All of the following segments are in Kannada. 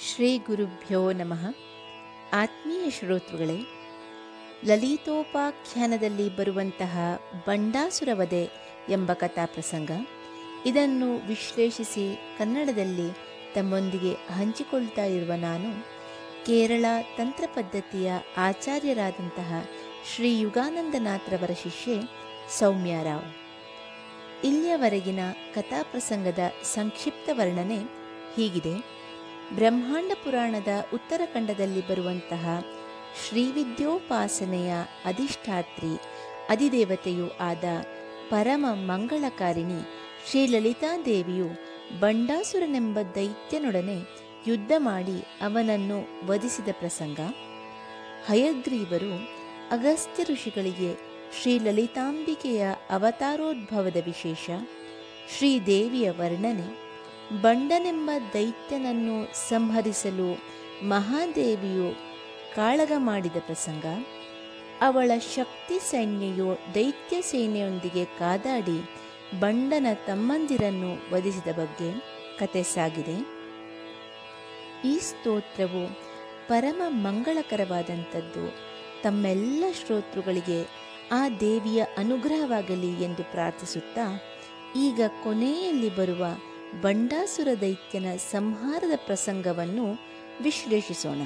ಶ್ರೀ ಗುರುಭ್ಯೋ ನಮಃ ಆತ್ಮೀಯ ಶ್ರೋತೃಗಳೇ ಲಲಿತೋಪಾಖ್ಯಾನದಲ್ಲಿ ಬರುವಂತಹ ಬಂಡಾಸುರ ವಧೆ ಎಂಬ ಕಥಾಪ್ರಸಂಗ ಇದನ್ನು ವಿಶ್ಲೇಷಿಸಿ ಕನ್ನಡದಲ್ಲಿ ತಮ್ಮೊಂದಿಗೆ ಹಂಚಿಕೊಳ್ತಾ ಇರುವ ನಾನು ಕೇರಳ ತಂತ್ರ ಪದ್ಧತಿಯ ಆಚಾರ್ಯರಾದಂತಹ ಶ್ರೀ ಯುಗಾನಂದನಾಥರವರ ಶಿಷ್ಯೆ ಸೌಮ್ಯರಾವ್ ಇಲ್ಲಿಯವರೆಗಿನ ಕಥಾಪ್ರಸಂಗದ ಸಂಕ್ಷಿಪ್ತ ವರ್ಣನೆ ಹೀಗಿದೆ ಬ್ರಹ್ಮಾಂಡ ಪುರಾಣದ ಉತ್ತರಖಂಡದಲ್ಲಿ ಬರುವಂತಹ ಶ್ರೀವಿದ್ಯೋಪಾಸನೆಯ ಅಧಿಷ್ಠಾತ್ರಿ ಅಧಿದೇವತೆಯೂ ಆದ ಪರಮ ಮಂಗಳಕಾರಿಣಿ ಶ್ರೀ ಲಲಿತಾದೇವಿಯು ಬಂಡಾಸುರನೆಂಬ ದೈತ್ಯನೊಡನೆ ಯುದ್ಧ ಮಾಡಿ ಅವನನ್ನು ವಧಿಸಿದ ಪ್ರಸಂಗ ಹಯಗ್ರೀವರು ಅಗಸ್ತ್ಯ ಋಷಿಗಳಿಗೆ ಶ್ರೀ ಲಲಿತಾಂಬಿಕೆಯ ಅವತಾರೋದ್ಭವದ ವಿಶೇಷ ಶ್ರೀದೇವಿಯ ವರ್ಣನೆ ಬಂಡನೆಂಬ ದೈತ್ಯನನ್ನು ಸಂಹರಿಸಲು ಮಹಾದೇವಿಯು ಕಾಳಗ ಮಾಡಿದ ಪ್ರಸಂಗ ಅವಳ ಶಕ್ತಿ ಸೈನ್ಯವು ದೈತ್ಯ ಸೇನೆಯೊಂದಿಗೆ ಕಾದಾಡಿ ಬಂಡನ ತಮ್ಮಂದಿರನ್ನು ವಧಿಸಿದ ಬಗ್ಗೆ ಕತೆ ಸಾಗಿದೆ ಈ ಸ್ತೋತ್ರವು ಪರಮ ಮಂಗಳಕರವಾದಂಥದ್ದು ತಮ್ಮೆಲ್ಲ ಶ್ರೋತೃಗಳಿಗೆ ಆ ದೇವಿಯ ಅನುಗ್ರಹವಾಗಲಿ ಎಂದು ಪ್ರಾರ್ಥಿಸುತ್ತಾ ಈಗ ಕೊನೆಯಲ್ಲಿ ಬರುವ ಬಂಡಾಸುರ ದೈತ್ಯನ ಸಂಹಾರದ ಪ್ರಸಂಗವನ್ನು ವಿಶ್ಲೇಷಿಸೋಣ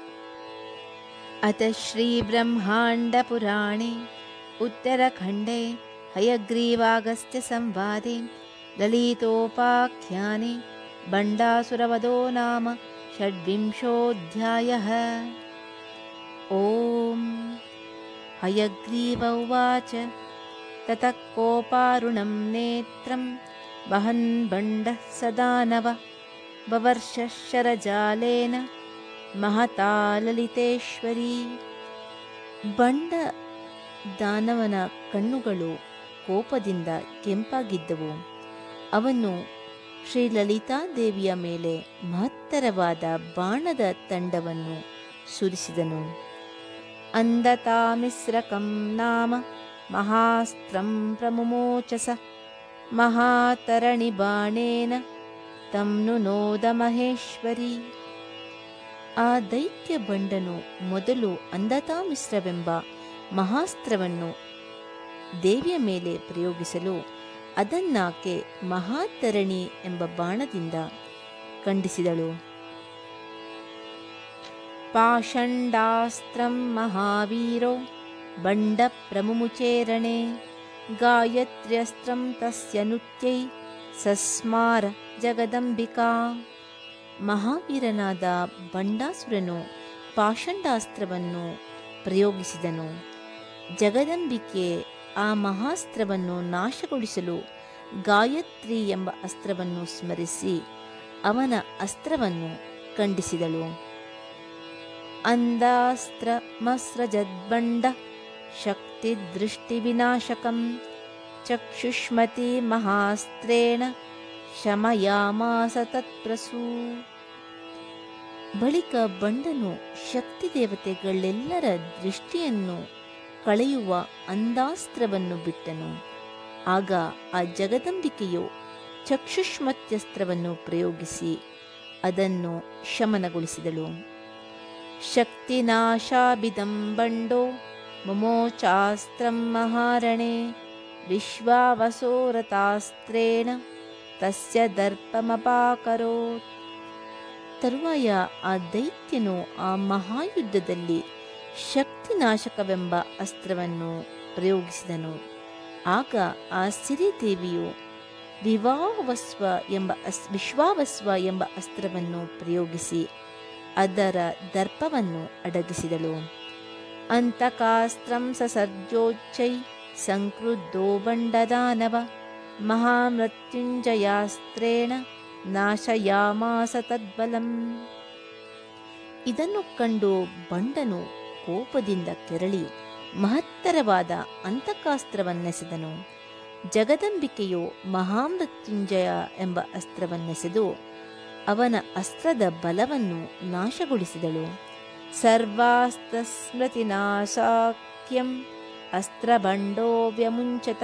ಅತ ಶ್ರೀ ಬ್ರಹ್ಮಾಂಡ ಪುರಾಣೆ ಉತ್ತರಖಂಡೇ ಹಯಗ್ರೀವಾಗಸ್ತ್ಯ ಸಂವಾದೆ ಲಲಿತೋಪಾಖ್ಯಾನೆ ಬಂಡಾಸುರವಧೋ ನಾಮ ಷಡ್ವಿಂಶೋऽಧ್ಯಾಯः ಓಂ ಹಯಗ್ರೀವ ಉವಾಚ ततः कोपारुणं नेत्रं वहन् बण्डः सदानव बवर्षशरजालेन महता ಲಲಿತೇಶ್ವರಿ ಬಂಡ ದಾನವನ ಕಣ್ಣುಗಳು ಕೋಪದಿಂದ ಕೆಂಪಾಗಿದ್ದವು ಅವನು ಶ್ರೀ ಲಲಿತಾದೇವಿಯ ಮೇಲೆ ಮಹತ್ತರವಾದ ಬಾಣದ ತಂಡವನ್ನು ಸುರಿಸಿದನು ಅಂದತಾಮಿಸ್ರಕಂ ನಾಮ ಮಹಾಸ್ತ್ರಂ ಪ್ರಮುಮೋಚಸ ಮಹಾತರಣಿ ಬಾಣೇನ ತಮ್ನು ನೋದ ಮಹೇಶ್ವರಿ ಆ ದೈತ್ಯ ಬಂಡನು ಮೊದಲು ಅಂಧತಾಮಿಶ್ರವೆಂಬ ಮಹಾಸ್ತ್ರವನ್ನು ದೇವಿಯ ಮೇಲೆ ಪ್ರಯೋಗಿಸಲು ಅದನ್ನಾಕೆ ಮಹಾತರಣಿ ಎಂಬ ಬಾಣದಿಂದ ಖಂಡಿಸಿದಳು ಪಾಷಂಡಾಸ್ತ್ರಂ ಮಹಾವೀರೋ ಬಂಡ ಪ್ರಮುಮುಚೇರಣೆ ಗಾಯತ್ರ್ಯಸ್ತ್ರಂ ತಸ್ಯ ನುತ್ಯೈ ಸಸ್ಮಾರ ಜಗದಂಬಿಕಾ ಮಹಾವೀರನಾದ ಬಂಡಾಸುರನು ಪಾಷಂಡಾಸ್ತ್ರವನ್ನು ಪ್ರಯೋಗಿಸಿದನು ಜಗದಂಬಿಕೆ ಆ ಮಹಾಸ್ತ್ರವನ್ನು ನಾಶಗೊಳಿಸಲು ಗಾಯತ್ರಿ ಎಂಬ ಅಸ್ತ್ರವನ್ನು ಸ್ಮರಿಸಿ ಅವನ ಅಸ್ತ್ರವನ್ನು ಖಂಡಿಸಿದಳು ಅಂದಾಸ್ತ್ರಮಸ್ರಜದ್ಬಂಡ ಶಕ್ತಿದೃಷ್ಟಿವಿನಾಶಕಂ ಚಕ್ಷುಷ್ಮತಿ ಮಹಾಸ್ತ್ರೇಣ ಶಮಯಾಮಾಸ ತತ್ಪ್ರಸೂ ಬಳಿಕ ಬಂಡನು ಶಕ್ತಿ ದೇವತೆಗಳೆಲ್ಲರ ದೃಷ್ಟಿಯನ್ನು ಕಳೆಯುವ ಅಂದಾಸ್ತ್ರವನ್ನು ಬಿಟ್ಟನು ಆಗ ಆ ಜಗದಂಬಿಕೆಯು ಚಕ್ಷುಷ್ಮತ್ಯಸ್ತ್ರವನ್ನು ಪ್ರಯೋಗಿಸಿ ಅದನ್ನು ಶಮನಗೊಳಿಸಿದಳು ಶಕ್ತಿನಾಶಾಭಿದಂ ಬಂಡೋ ಮಮೋಚಾಸ್ತ್ರಂ ಮಹಾರಣೆ ವಿಶ್ವಾವಸೋರತಾಸ್ತ್ರೇಣ ತಸ್ಯ ದರ್ಪಮಪಾಕರೋತ್ ತರುವಾಯ ಆ ದೈತ್ಯನು ಆ ಮಹಾಯುದ್ಧದಲ್ಲಿ ಶಕ್ತಿನಾಶಕವೆಂಬ ಅಸ್ತ್ರವನ್ನು ಪ್ರಯೋಗಿಸಿದನು ಆಗ ಆ ಸಿರಿದೇವಿಯು ವಿವಾಹವಸ್ವ ಎಂಬ ಅಸ್ ವಿಶ್ವಾವಸ್ವ ಎಂಬ ಅಸ್ತ್ರವನ್ನು ಪ್ರಯೋಗಿಸಿ ಅದರ ದರ್ಪವನ್ನು ಅಡಗಿಸಿದಳು ಅಂತಕಾಸ್ತ್ರಂ ಸಸರ್ಜೋಚ್ಚೈ ಸಂಕ್ರುದ್ಧೋ ಬಂಡದಾನವ ಮಹಾಮೃತ್ಯುಂಜಯಾಸ್ತ್ರೇಣ ನಾಶಯಾಮಾಸ ತದ್ಬಲಂ ಇದನ್ನು ಕಂಡು ಬಂಡನು ಕೋಪದಿಂದ ಕೆರಳಿ ಮಹತ್ತರವಾದ ಅಂತಕಾಸ್ತ್ರವನ್ನೆಸೆದನು ಜಗದಂಬಿಕೆಯು ಮಹಾಮೃತ್ಯುಂಜಯ ಎಂಬ ಅಸ್ತ್ರವನ್ನೆಸೆದು ಅವನ ಅಸ್ತ್ರದ ಬಲವನ್ನು ನಾಶಗೊಳಿಸಿದಳು ಸರ್ವಾಸ್ತ್ರಸ್ಮೃತಿನಾಶಾಕ್ಯಂ ಅಸ್ತ್ರಬಂಡೋ ವ್ಯಮುಂಚತ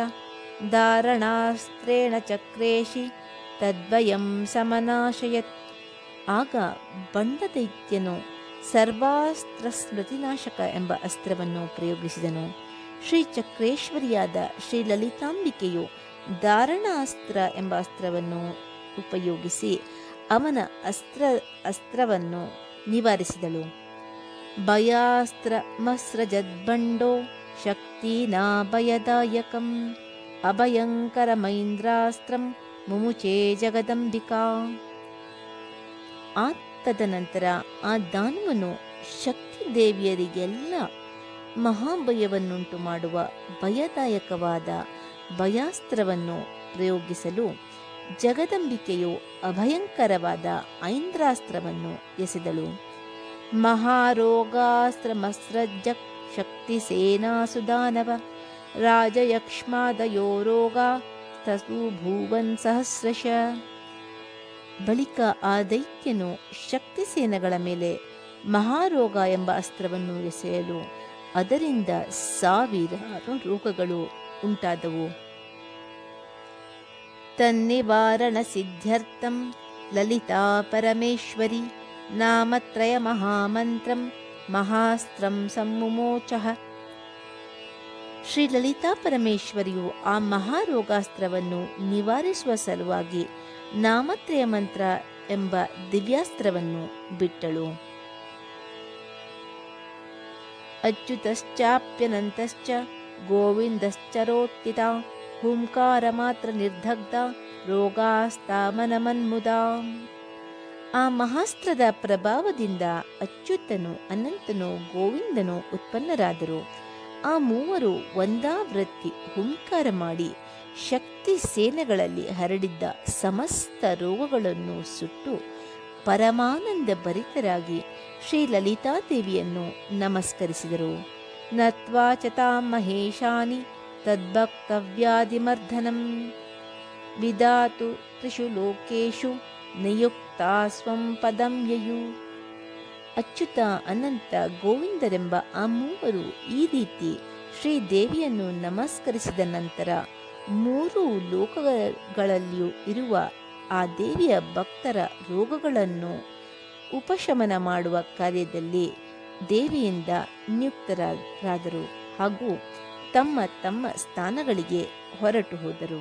ಧಾರಣಾಸ್ತ್ರೇಣ ಚಕ್ರೇಶಿ ತದ್ವಯಂ ಸಮನಾಶಯತ್ ಆಗ ಬಂಡದೈತ್ಯನು ಸರ್ವಾಸ್ತ್ರ ಸ್ಮೃತಿನಾಶಕ ಎಂಬ ಅಸ್ತ್ರವನ್ನು ಪ್ರಯೋಗಿಸಿದನು ಶ್ರೀ ಚಕ್ರೇಶ್ವರಿಯಾದ ಶ್ರೀ ಲಲಿತಾಂಬಿಕೆಯು ಧಾರಣಾಸ್ತ್ರ ಎಂಬ ಅಸ್ತ್ರವನ್ನು ಉಪಯೋಗಿಸಿ ಅವನ ಅಸ್ತ್ರ ಅಸ್ತ್ರವನ್ನು ನಿವಾರಿಸಿದಳು ಭಯಾಸ್ತ್ರ ಮಸ್ರಜದ್ಬಂಡೋ ಶಕ್ತಿನಾ ಭಯದಾಯಕಂ ಅಭಯಂಕರ ಮೈಂದ್ರಾಸ್ತ್ರಂ ಮುಮುಚೇ ಜಗದಂಬಿಕಾ ಆ ತದನಂತರ ಆ ದಾನವನು ಶಕ್ತಿ ದೇವಿಯರಿಗೆಲ್ಲ ಮಹಾಭಯವನ್ನುಂಟು ಮಾಡುವ ಭಯದಾಯಕವಾದ ಭಯಾಸ್ತ್ರವನ್ನು ಪ್ರಯೋಗಿಸಲು ಜಗದಂಬಿಕೆಯು ಅಭಯಂಕರವಾದ ಐಂದ್ರಾಸ್ತ್ರವನ್ನು ಎಸೆದಳು ಮಹಾರೋಗಾಸ್ತ್ರಮಸ್ರಜ್ಜ ಶಕ್ತಿ ಸೇನಾಸುದಾನವ ರಾಜಯಕ್ಷ್ಮಾದಯೋ ರೋಗ ತಸು ಭೂವನ್ ಸಹಸ್ರಶ ಬಳಿಕ ಆ ದೈತ್ಯನು ಶಕ್ತಿ ಸೇನೆಗಳ ಮೇಲೆ ಮಹಾರೋಗ ಎಂಬ ಅಸ್ತ್ರವನ್ನು ಎಸೆಯಲು ಅದರಿಂದ ಸಾವಿರಾರು ರೋಗಗಳು ಉಂಟಾದವು ತನ್ನಿವಾರಣ ಸಿದ್ಧ್ಯರ್ಥಂ ಲಲಿತಾ ಪರಮೇಶ್ವರಿ ನಾಮತ್ರಯ ಮಹಾಮಂತ್ರಂ ಮಹಾಸ್ತ್ರಂ ಸಮ್ಮುಮೋಚಃ ಶ್ರೀ ಲಲಿತಾ ಪರಮೇಶ್ವರಿಯು ಆ ಮಹಾರೋಗಾಸ್ತ್ರವನ್ನು ನಿವಾರಿಸುವ ಸಲುವಾಗಿ ನಾಮತ್ರಯ ಮಂತ್ರ ಎಂಬ ದಿವ್ಯಾಸ್ತ್ರವನ್ನು ಬಿಟ್ಟಳು ಅಚ್ಯುತಶ್ಚಾಪ್ಯನಂತಶ್ಚ ಗೋವಿಂದಶ್ಚರೋತ್ತಿತ ಹುಂಕಾರ ಮಾತ್ರ ನಿರ್ದಗ್ಧ ರೋಗಾಸ್ತಾಮನಮನ್ಮುದ ಆ ಮಹಾಸ್ತ್ರದ ಪ್ರಭಾವದಿಂದ ಅಚ್ಯುತನು ಅನಂತನು ಗೋವಿಂದನು ಉತ್ಪನ್ನರಾದರು ಆ ಮೂವರು ಒಂದಾವೃತ್ತಿ ಹುಂಕಾರ ಮಾಡಿ ಶಕ್ತಿ ಸೇನೆಗಳಲ್ಲಿ ಹರಡಿದ್ದ ಸಮಸ್ತ ರೋಗಗಳನ್ನು ಸುಟ್ಟು ಪರಮಾನಂದ ಭರಿತರಾಗಿ ಶ್ರೀ ಲಲಿತಾದೇವಿಯನ್ನು ನಮಸ್ಕರಿಸಿದರು ನತ್ವಾ ಚತಾಂ ಮಹೇಶಾನಿ ತದ್ಭಕ್ತವ್ಯಾಧಿಮರ್ಧನಂ ವಿದಾತು ತ್ರಿಷು ಲೋಕೇಶು ನಿಯುಕ್ತಾ ಸ್ವಂ ಪದಂ ಯಯು ಅಚ್ಯುತ ಅನಂತ ಗೋವಿಂದರೆಂಬ ಆ ಮೂವರು ಈ ರೀತಿ ಶ್ರೀದೇವಿಯನ್ನು ನಮಸ್ಕರಿಸಿದ ನಂತರ ಮೂರು ಲೋಕಗಳಲ್ಲಿಯೂ ಇರುವ ಆ ದೇವಿಯ ಭಕ್ತರ ರೋಗಗಳನ್ನು ಉಪಶಮನ ಮಾಡುವ ಕಾರ್ಯದಲ್ಲಿ ದೇವಿಯಿಂದ ನಿಯುಕ್ತರಾದರು ಹಾಗೂ ತಮ್ಮ ತಮ್ಮ ಸ್ಥಾನಗಳಿಗೆ ಹೊರಟು ಹೋದರು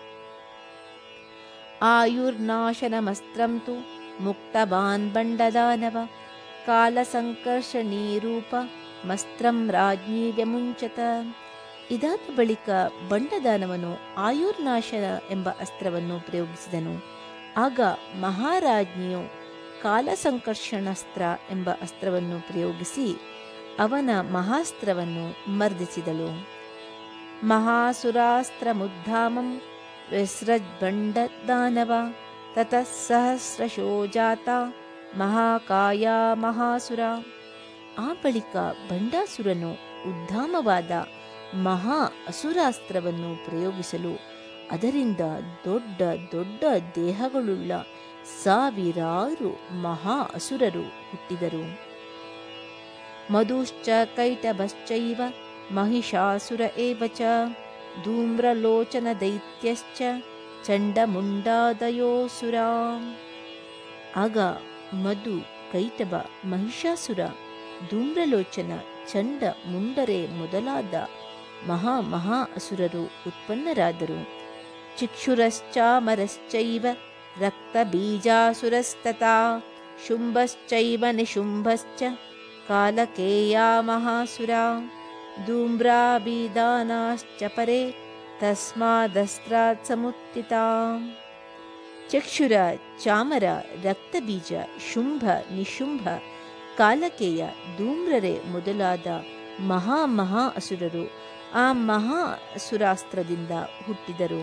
ಆಯುರ್ನಾಶನಮಸ್ತ್ರಂ ತು ಮುಕ್ತವಾನ್ ಬಂಡದಾನವ ಕಾಲಸಂಕರ್ಷಣೀರೂಪ ಮಸ್ತ್ರಂ ರಾಜ್ಞಿ ವ್ಯಮುಂಚತ ಇದಾದ ಬಳಿಕ ಬಂಡದಾನವನು ಆಯುರ್ನಾಶನ ಎಂಬ ಅಸ್ತ್ರವನ್ನು ಪ್ರಯೋಗಿಸಿದನು ಆಗ ಮಹಾರಾಜ್ಞಿಯು ಕಾಲಸಂಕರ್ಷಣಾಸ್ತ್ರ ಎಂಬ ಅಸ್ತ್ರವನ್ನು ಪ್ರಯೋಗಿಸಿ ಅವನ ಮಹಾಸ್ತ್ರವನ್ನು ಮರ್ದಿಸಿದಳು ಮಹಾಸುರಾಸ್ತ್ರ ಮುದ್ದಾಮಂ ವಿಸೃಜ್ಬಂಡದಾನವ ತತಃ ಸಹಸ್ರಶೋ ಜಾತ ಮಹಾಕಾಯ ಮಹಾಸುರ ಆ ಬಳಿಕ ಬಂಡಾಸುರನು ಉದ್ದಾಮವಾದ ಮಹಾ ಅಸುರಾಸ್ತ್ರವನ್ನು ಪ್ರಯೋಗಿಸಲು ಅದರಿಂದ ದೊಡ್ಡ ದೊಡ್ಡ ದೇಹಗಳುಳ್ಳ ಸಾವಿರಾರು ಮಹಾ ಅಸುರರು ಹುಟ್ಟಿದರು ಮಧುಶ್ಚ ಕೈಟಭಶ್ಚೈವ ಮಹಿಷಾಸುರ ಏವ ಚ ಧೂಮ್ರಲೋಚನ ದೈತ್ಯಶ್ಚ ಚಂಡಮುಂಡಾದಯೋಸುರ ಆಗ ಮಧು ಕೈಟಭ ಮಹಿಷಾಸುರ ಧೂಮ್ರಲೋಚನ ಚಂಡ ಮುಂಡರೆ ಮೊದಲಾದ ಮಹಾ ಮಹಾ ಅಸುರರು ಉತ್ಪನ್ನರಾದರು ಚಿಕ್ಷುರಶ್ಚಾಮರಶ್ಚೈವ ರಕ್ತಬೀಜಾಸುರಸ್ತತಾ ಶುಂಭಶ್ಚೈವ ನಿಶುಂಭಶ್ಚ ಕಾಲಕೇಯಾ ಮಹಾಸುರ ಧೂಮ್ರಾಭಿದಾನಾಶ್ಚ ಪರೆ ತಸ್ಮಾದಸ್ತ್ರಾತ್ ಸಮುತ್ತಿತಾ ಚಕ್ಷುರ ಚಾಮರ ರಕ್ತಬೀಜ ಶುಂಭ ನಿಶುಂಭ ಕಾಲಕೇಯ ಧೂಮ್ರರೆ ಮೊದಲಾದ ಮಹಾ ಮಹಾ ಅಸುರರು ಆ ಮಹಾ ಅಸುರಾಸ್ತ್ರದಿಂದ ಹುಟ್ಟಿದರು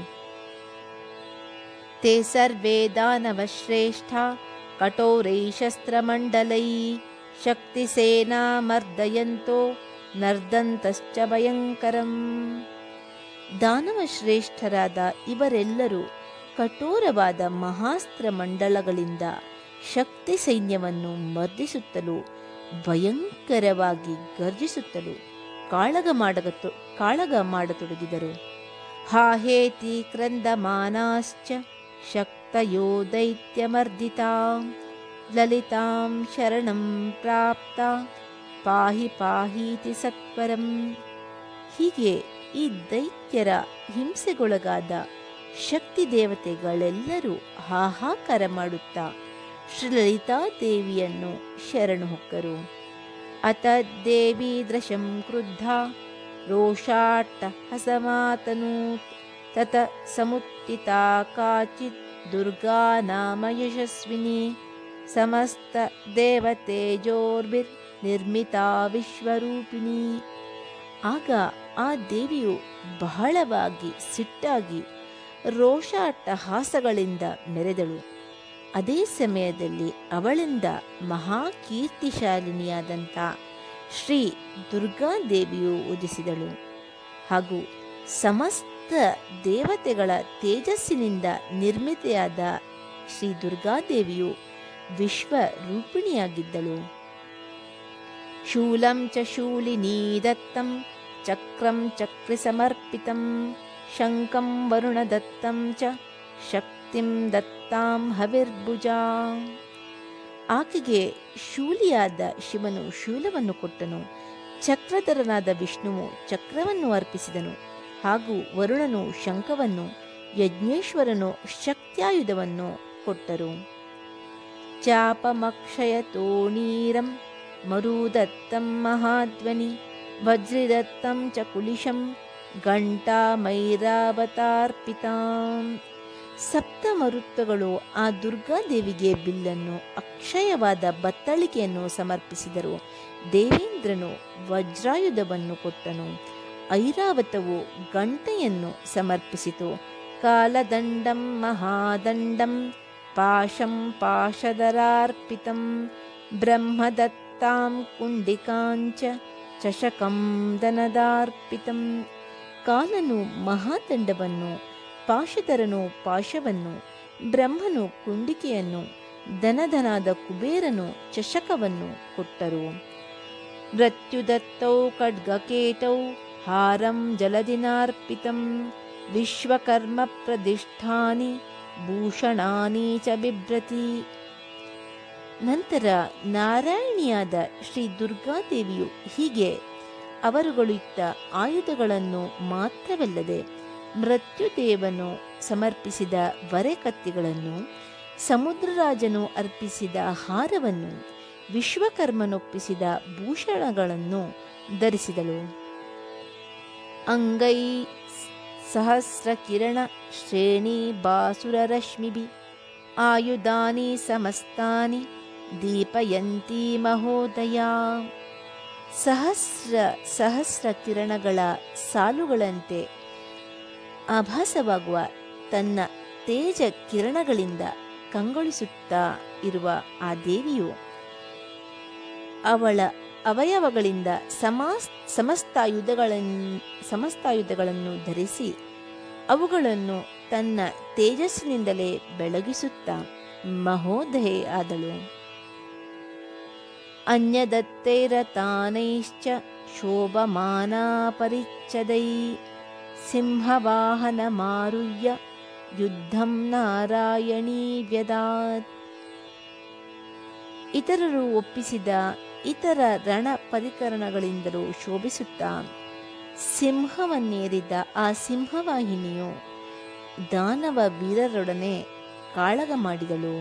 ते सर्वे दानवश्रेष्ठा कठोरैशस्त्रमण्डलै शक्तिसेनामर्दयन्तो ನರ್ದಂತಶ್ಚ ಭಯಂಕರಂ ದಾನವ ಶ್ರೇಷ್ಠರಾದ ಇವರೆಲ್ಲರೂ ಕಠೋರವಾದ ಮಹಾಸ್ತ್ರ ಮಂಡಲಗಳಿಂದ ಶಕ್ತಿ ಸೈನ್ಯವನ್ನು ಮರ್ದಿಸುತ್ತಲೂ ಭಯಂಕರವಾಗಿ ಗರ್ಜಿಸುತ್ತಲೂ ಕಾಳಗ ಮಾಡಗತ್ತು ಕಾಳಗ ಮಾಡತೊಡಗಿದರು ಹಾಹೇತಿ ಕ್ರಂದಮಾನಾಶ್ಚ ಶಕ್ತಯೋ ದೈತ್ಯಮರ್ದಿತಾ ಲಲಿತಾಂ ಶರಣಂ ಪ್ರಾಪ್ತ ಪಾಹಿ ಪಾಹೀತಿ ಸತ್ವರಂ ಹೀಗೆ ಈ ದೈತ್ಯರ ಹಿಂಸೆಗೊಳಗಾದ ಶಕ್ತಿ ದೇವತೆಗಳೆಲ್ಲರೂ ಹಾಹಾಕಾರ ಮಾಡುತ್ತಾ ಶ್ರೀಲಲಿತಾ ದೇವಿಯನ್ನು ಶರಣು ಹೊಕ್ಕರು ಅತ ದೇವಿ ದೃಶಂ ಕ್ರುದ್ಧ ರೋಷಾಟ್ಟ ಹಸಮಾತನೂತ್ ತತ ಸಮುತ್ತಿತಾ ಕಾಚಿತ್ ದುರ್ಗಾ ನಾಮ ಯಶಸ್ವಿನಿ ಸಮಸ್ತ ದೇವತೇಜೋರ್ಭಿರ್ ನಿರ್ಮಿತಾ ವಿಶ್ವರೂಪಿಣಿ ಆಗ ಆ ದೇವಿಯು ಬಹಳವಾಗಿ ಸಿಟ್ಟಾಗಿ ರೋಷಾಟ್ಟಹಾಸಗಳಿಂದ ಮೆರೆದಳು ಅದೇ ಸಮಯದಲ್ಲಿ ಅವಳಿಂದ ಮಹಾಕೀರ್ತಿಶಾಲಿನಿಯಾದಂಥ ಶ್ರೀ ದುರ್ಗಾದೇವಿಯು ಉದಿಸಿದಳು ಹಾಗೂ ಸಮಸ್ತ ದೇವತೆಗಳ ತೇಜಸ್ಸಿನಿಂದ ನಿರ್ಮಿತೆಯಾದ ಶ್ರೀ ದುರ್ಗಾದೇವಿಯು ವಿಶ್ವ ರೂಪಿಣಿಯಾಗಿದ್ದಳು ಶೂಲಂ ಚ ಶೂಲಿನೀ ದತ್ತಂ ಚಕ್ರಂ ಚಕ್ರಿ ಸಮರ್ಪಿತಂ ಶಂಕಂ ವರುಣದತ್ತಂ ಚ ಶಕ್ತಿಂ ದತ್ತಾಂ ಹವಿರ್ಭುಜಾ ಆಕೆಗೆ ಶೂಲಿಯಾದ ಶಿವನು ಶೂಲವನ್ನು ಕೊಟ್ಟನು ಚಕ್ರಧರನಾದ ವಿಷ್ಣುವು ಚಕ್ರವನ್ನು ಅರ್ಪಿಸಿದನು ಹಾಗೂ ವರುಣನು ಶಂಖವನ್ನು ಯಜ್ಞೇಶ್ವರನು ಶಕ್ತ್ಯಾಯುಧವನ್ನು ಕೊಟ್ಟರು ಚಾಪಮಕ್ಷಯತೋ ನೀರಂ ಮರುದತ್ತಂ ಮಹಾಧ್ವನಿ ವಜ್ರಿದತ್ತಂ ಚ ಕುಲಿಶಂ ಘಂಟಾಮೈರಾವತಾರ್ಪಿತಾಂ ಸಪ್ತ ಮರುತ್ತಗಳು ಆ ದುರ್ಗಾದೇವಿಗೆ ಬಿಲ್ಲನ್ನು ಅಕ್ಷಯವಾದ ಬತ್ತಳಿಕೆಯನ್ನು ಸಮರ್ಪಿಸಿದರು ದೇವೇಂದ್ರನು ವಜ್ರಾಯುಧವನ್ನು ಕೊಟ್ಟನು ಐರಾವತವು ಗಂಟೆಯನ್ನು ಸಮರ್ಪಿಸಿತು ಕಾಲದಂಡಂ ಮಹಾದಂಡಂ ಪಾಶಂ ಪಾಶದರಾರ್ಪಿತಂ ಬ್ರಹ್ಮದತ್ತಾಂ ಕುಂಡಿಕಾಂಚ ಚಷಕಂ ದನದಾರ್ಪಿತಂ ಕಾಲನು ಮಹಾದಂಡವನ್ನು ಪಾಶಧರನು ಪಾಶವನ್ನು ಬ್ರಹ್ಮನು ಕುಂಡಿಕೆಯನ್ನು ದನದನಾದ ಕುಬೇರನು ಚಷಕವನ್ನು ಕೊಟ್ಟರು ಮೃತ್ಯುದತ್ತೌ ಖಡ್ಗಕೇತೌ ಹಾರಂ ಜಲದಿನಾರ್ಪಿತಂ ವಿಶ್ವಕರ್ಮ ಪ್ರದಿಷ್ಠಾನಿ ಭೂಷಣಾನಿ ಚ ಬಿಭ್ರತಿ ನಂತರ ನಾರಾಯಣಿಯಾದ ಶ್ರೀ ದುರ್ಗಾದೇವಿಯು ಹೀಗೆ ಅವರುಗಳಿತ್ತ ಆಯುಧಗಳನ್ನು ಮಾತ್ರವಲ್ಲದೆ ಮೃತ್ಯುದೇವನು ಸಮರ್ಪಿಸಿದ ವರೆಕತ್ತಿಗಳನ್ನು ಸಮುದ್ರರಾಜನು ಅರ್ಪಿಸಿದ ಹಾರವನ್ನು ವಿಶ್ವಕರ್ಮನೊಪ್ಪಿಸಿದ ಭೂಷಣಗಳನ್ನು ಧರಿಸಿದಳು ಅಂಗೈ ಸಹಸ್ರ ಕಿರಣ ಶ್ರೇಣಿ ಬಾಸುರ ರಶ್ಮಿಭಿ ಆಯುಧಾನಿ ಸಮಸ್ತಾನಿ ದೀಪಯಂತಿ ಮಹೋದಯ ಸಹಸ್ರ ಸಹಸ್ರ ಕಿರಣಗಳ ಸಾಲುಗಳಂತೆ ಆಭಾಸವಾಗುವ ತನ್ನ ತೇಜ ಕಿರಣಗಳಿಂದ ಕಂಗೊಳಿಸುತ್ತಾ ಇರುವ ಆ ದೇವಿಯು ಅವಳ ಅವಯವಗಳಿಂದ ಸಮಾಸ್ ಸಮಸ್ತಾಯುಧಗಳನ್ನು ಸಮಸ್ತಾಯುಧಗಳನ್ನು ಧರಿಸಿ ಅವುಗಳನ್ನು ತನ್ನ ತೇಜಸ್ಸಿನಿಂದಲೇ ಬೆಳಗಿಸುತ್ತಾ ಮಹೋದಯೆ ಆದಳು ಅನ್ಯದತ್ತೈರತಾನೈಶ್ಚ ಶೋಭಮಾನಾ ಪರಿಚ್ಛದೈ ಸಿಂಹವಾಹನ ಮಾರುಯ್ಯ ಯುದ್ಧಂ ನಾರಾಯಣೀ ವ್ಯದಾತ್ ಇತರರು ಒಪ್ಪಿಸಿದ ಇತರ ರಣ ಪರಿಕರಣಗಳಿಂದಲೂ ಶೋಭಿಸುತ್ತಾ ಸಿಂಹವನ್ನೇರಿದ ಆ ಸಿಂಹವಾಹಿನಿಯು ದಾನವ ವೀರರೊಡನೆ ಕಾಳಗ ಮಾಡಿದಳು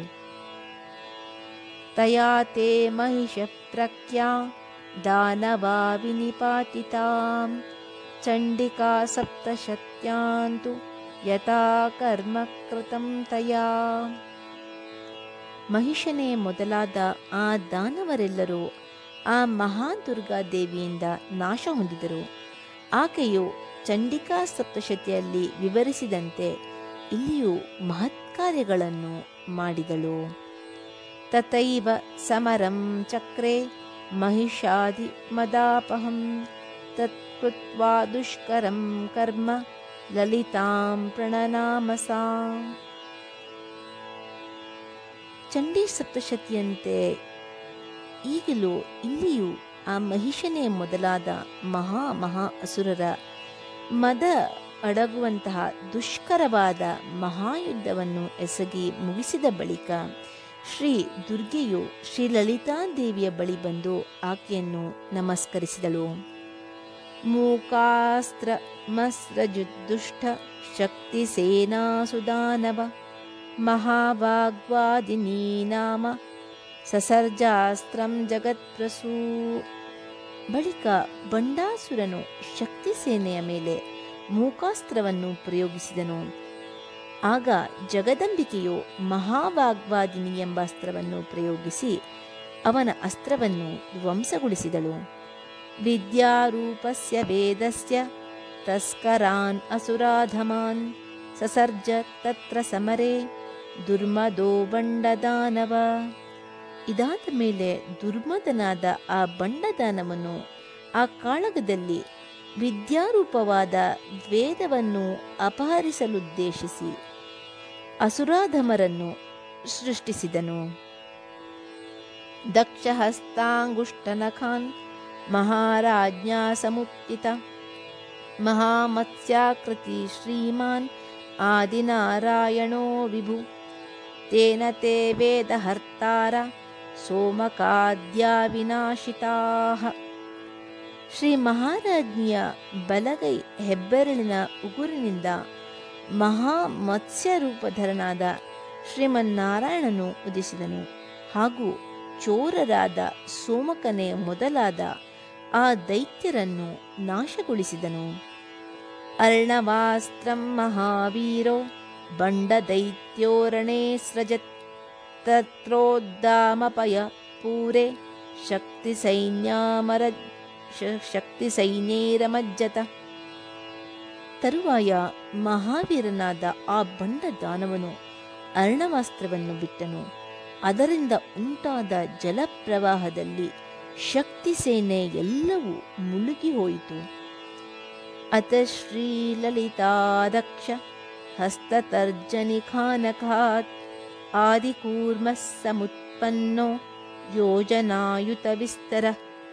ತಯಾ ತೇ ಮಹಿಷ ಪ್ರಖ್ಯಾ ದಾನವಾ ವಿನಿಪಾತಿತಾಂ ಚಂಡಿಕಾ ಸಪ್ತಶತ್ಯಾಂತು ಯಥಾ ಕರ್ಮ ಕೃತಂ ತಯಾ ಮಹಿಷನೇ ಮೊದಲಾದ ಆ ದಾನವರೆಲ್ಲರೂ ಆ ಮಹಾದುರ್ಗಾದೇವಿಯಿಂದ ನಾಶ ಹೊಂದಿದರು ಆಕೆಯು ಚಂಡಿಕಾ ಸಪ್ತಶತಿಯಲ್ಲಿ ವಿವರಿಸಿದಂತೆ ಇಲ್ಲಿಯೂ ಮಹತ್ಕಾರ್ಯಗಳನ್ನು ಮಾಡಿದಳು ತಥೈವ ಸಮರಂ ಚಕ್ರೆ ಮಹಿಷಾದಿ ಮದಾಪಹಂ ತತ್ಕೃತ್ವಾ ದುಷ್ಕರಂ ಕರ್ಮ ಲಲಿತಾಂ ಪ್ರಣನಾಮಸಾ ಚಂಡಿ ಸಪ್ತಶತಿಯಂತೆ ಈಗಲೂ ಇಲ್ಲಿಯೂ ಆ ಮಹಿಷನೇ ಮೊದಲಾದ ಮಹಾ ಮಹಾ ಅಸುರರ ಮದ ಅಡಗುವಂತಹ ದುಷ್ಕರವಾದ ಮಹಾಯುದ್ಧವನ್ನು ಎಸಗಿ ಮುಗಿಸಿದ ಬಳಿಕ ಶ್ರೀ ದುರ್ಗೆಯು ಶ್ರೀ ಲಲಿತಾದೇವಿಯ ಬಳಿ ಬಂದು ಆಕೆಯನ್ನು ನಮಸ್ಕರಿಸಿದಳು ಮೂಕಾಸ್ತ್ರ ಮಸ್ರಜುದುಷ್ಟ ಶಕ್ತಿ ಸೇನಾಸುದಾನವ ಮಹಾವಾಗ್ವಾದಿನಿ ನಾಮ ಸಸರ್ಜಾಸ್ತ್ರಂ ಜಗತ್ಪ್ರಸೂ ಬಳಿಕ ಬಂಡಾಸುರನು ಶಕ್ತಿ ಸೇನೆಯ ಮೇಲೆ ಮೂಕಾಸ್ತ್ರವನ್ನು ಪ್ರಯೋಗಿಸಿದನು ಆಗ ಜಗದಂಬಿಕೆಯು ಮಹಾವಾಗ್ವಾದಿನಿ ಎಂಬ ಅಸ್ತ್ರವನ್ನು ಪ್ರಯೋಗಿಸಿ ಅವನ ಅಸ್ತ್ರವನ್ನು ಧ್ವಂಸಗೊಳಿಸಿದಳು ವಿದ್ಯಾರೂಪಸ್ಯ ವೇದಸ್ಯ ತಸ್ಕರಾನ್ ಅಸುರಾಧಮಾನ್ ಸಸರ್ಜ ತತ್ರ ಸಮರೆ ದುರ್ಮದೋ ಬಂಡದಾನವ ಇದಾದ ಮೇಲೆ ದುರ್ಮದನಾದ ಆ ಬಂಡದಾನವನ್ನು ಆ ಕಾಳಗದಲ್ಲಿ ವಿದ್ಯಾರೂಪವಾದ ವೇದವನ್ನು ಅಪಹರಿಸಲುದ್ದೇಶಿಸಿ ಅಸುರಾಧಮರನ್ನು ಸೃಷ್ಟಿಸಿದನು ದಕ್ಷಹಸ್ತಾಂಗುಷ್ಟನಖಾನ್ ಮಹಾರಾಜ್ಞಾ ಸಮುತ್ತಿತ ಮಹಾಮತ್ಸ್ಯಾಕೃತಿ ಶ್ರೀಮಾನ್ ಆದಿನಾರಾಯಣೋ ವಿಭು ತೇನ ತೇ ವೇದಹರ್ತಾರ ಸೋಮಕಾದ್ಯಾ ವಿನಾಶಿತಾಃ ಶ್ರೀ ಮಹಾರಾಜ್ಞಿಯ ಬಲಗೈ ಹೆಬ್ಬೆರಳಿನ ಉಗುರಿನಿಂದ ಮಹಾ ಮತ್ಸ್ಯ ರೂಪಧರನಾದ ಶ್ರೀಮನ್ನಾರಾಯಣನು ಉದಿಸಿದನು ಹಾಗೂ ಚೋರರಾದ ಸೋಮಕನೆ ಮೊದಲಾದ ಆ ದೈತ್ಯರನ್ನು ನಾಶಗೊಳಿಸಿದನು ಅರ್ಣವಾಸ್ತ್ರಂ ಮಹಾವೀರೋ ಬಂಡದೈತ್ಯೋರಣೇ ಸೃಜತ್ ತತ್ರೋದ್ದಾಮಪಯ ಪೂರೆ ಶಕ್ತಿ ಸೈನ್ಯಾಮರ ಶಕ್ತಿ ಸೈನ್ಯೇರಮಜ್ಜತ ತರುವಾಯ ಮಹಾವೀರನಾದ ಆ ಬಂಡ ದಾನವನು ಅರ್ಣವಾಸ್ತ್ರವನ್ನು ಬಿಟ್ಟನು ಅದರಿಂದ ಉಂಟಾದ ಜಲಪ್ರವಾಹದಲ್ಲಿ ಶಕ್ತಿ ಸೇನೆ ಎಲ್ಲವೂ ಮುಳುಗಿ ಹೋಯಿತು ಅತ ಶ್ರೀಲಲಿತಾದಕ್ಷ ಹಸ್ತತರ್ಜನಿಖಾನಖಾತ್ ಆದಿಕೂರ್ಮ ಸಮುತ್ಪನ್ನೋ ಯೋಜನಾಯುತ ವಿಸ್ತರ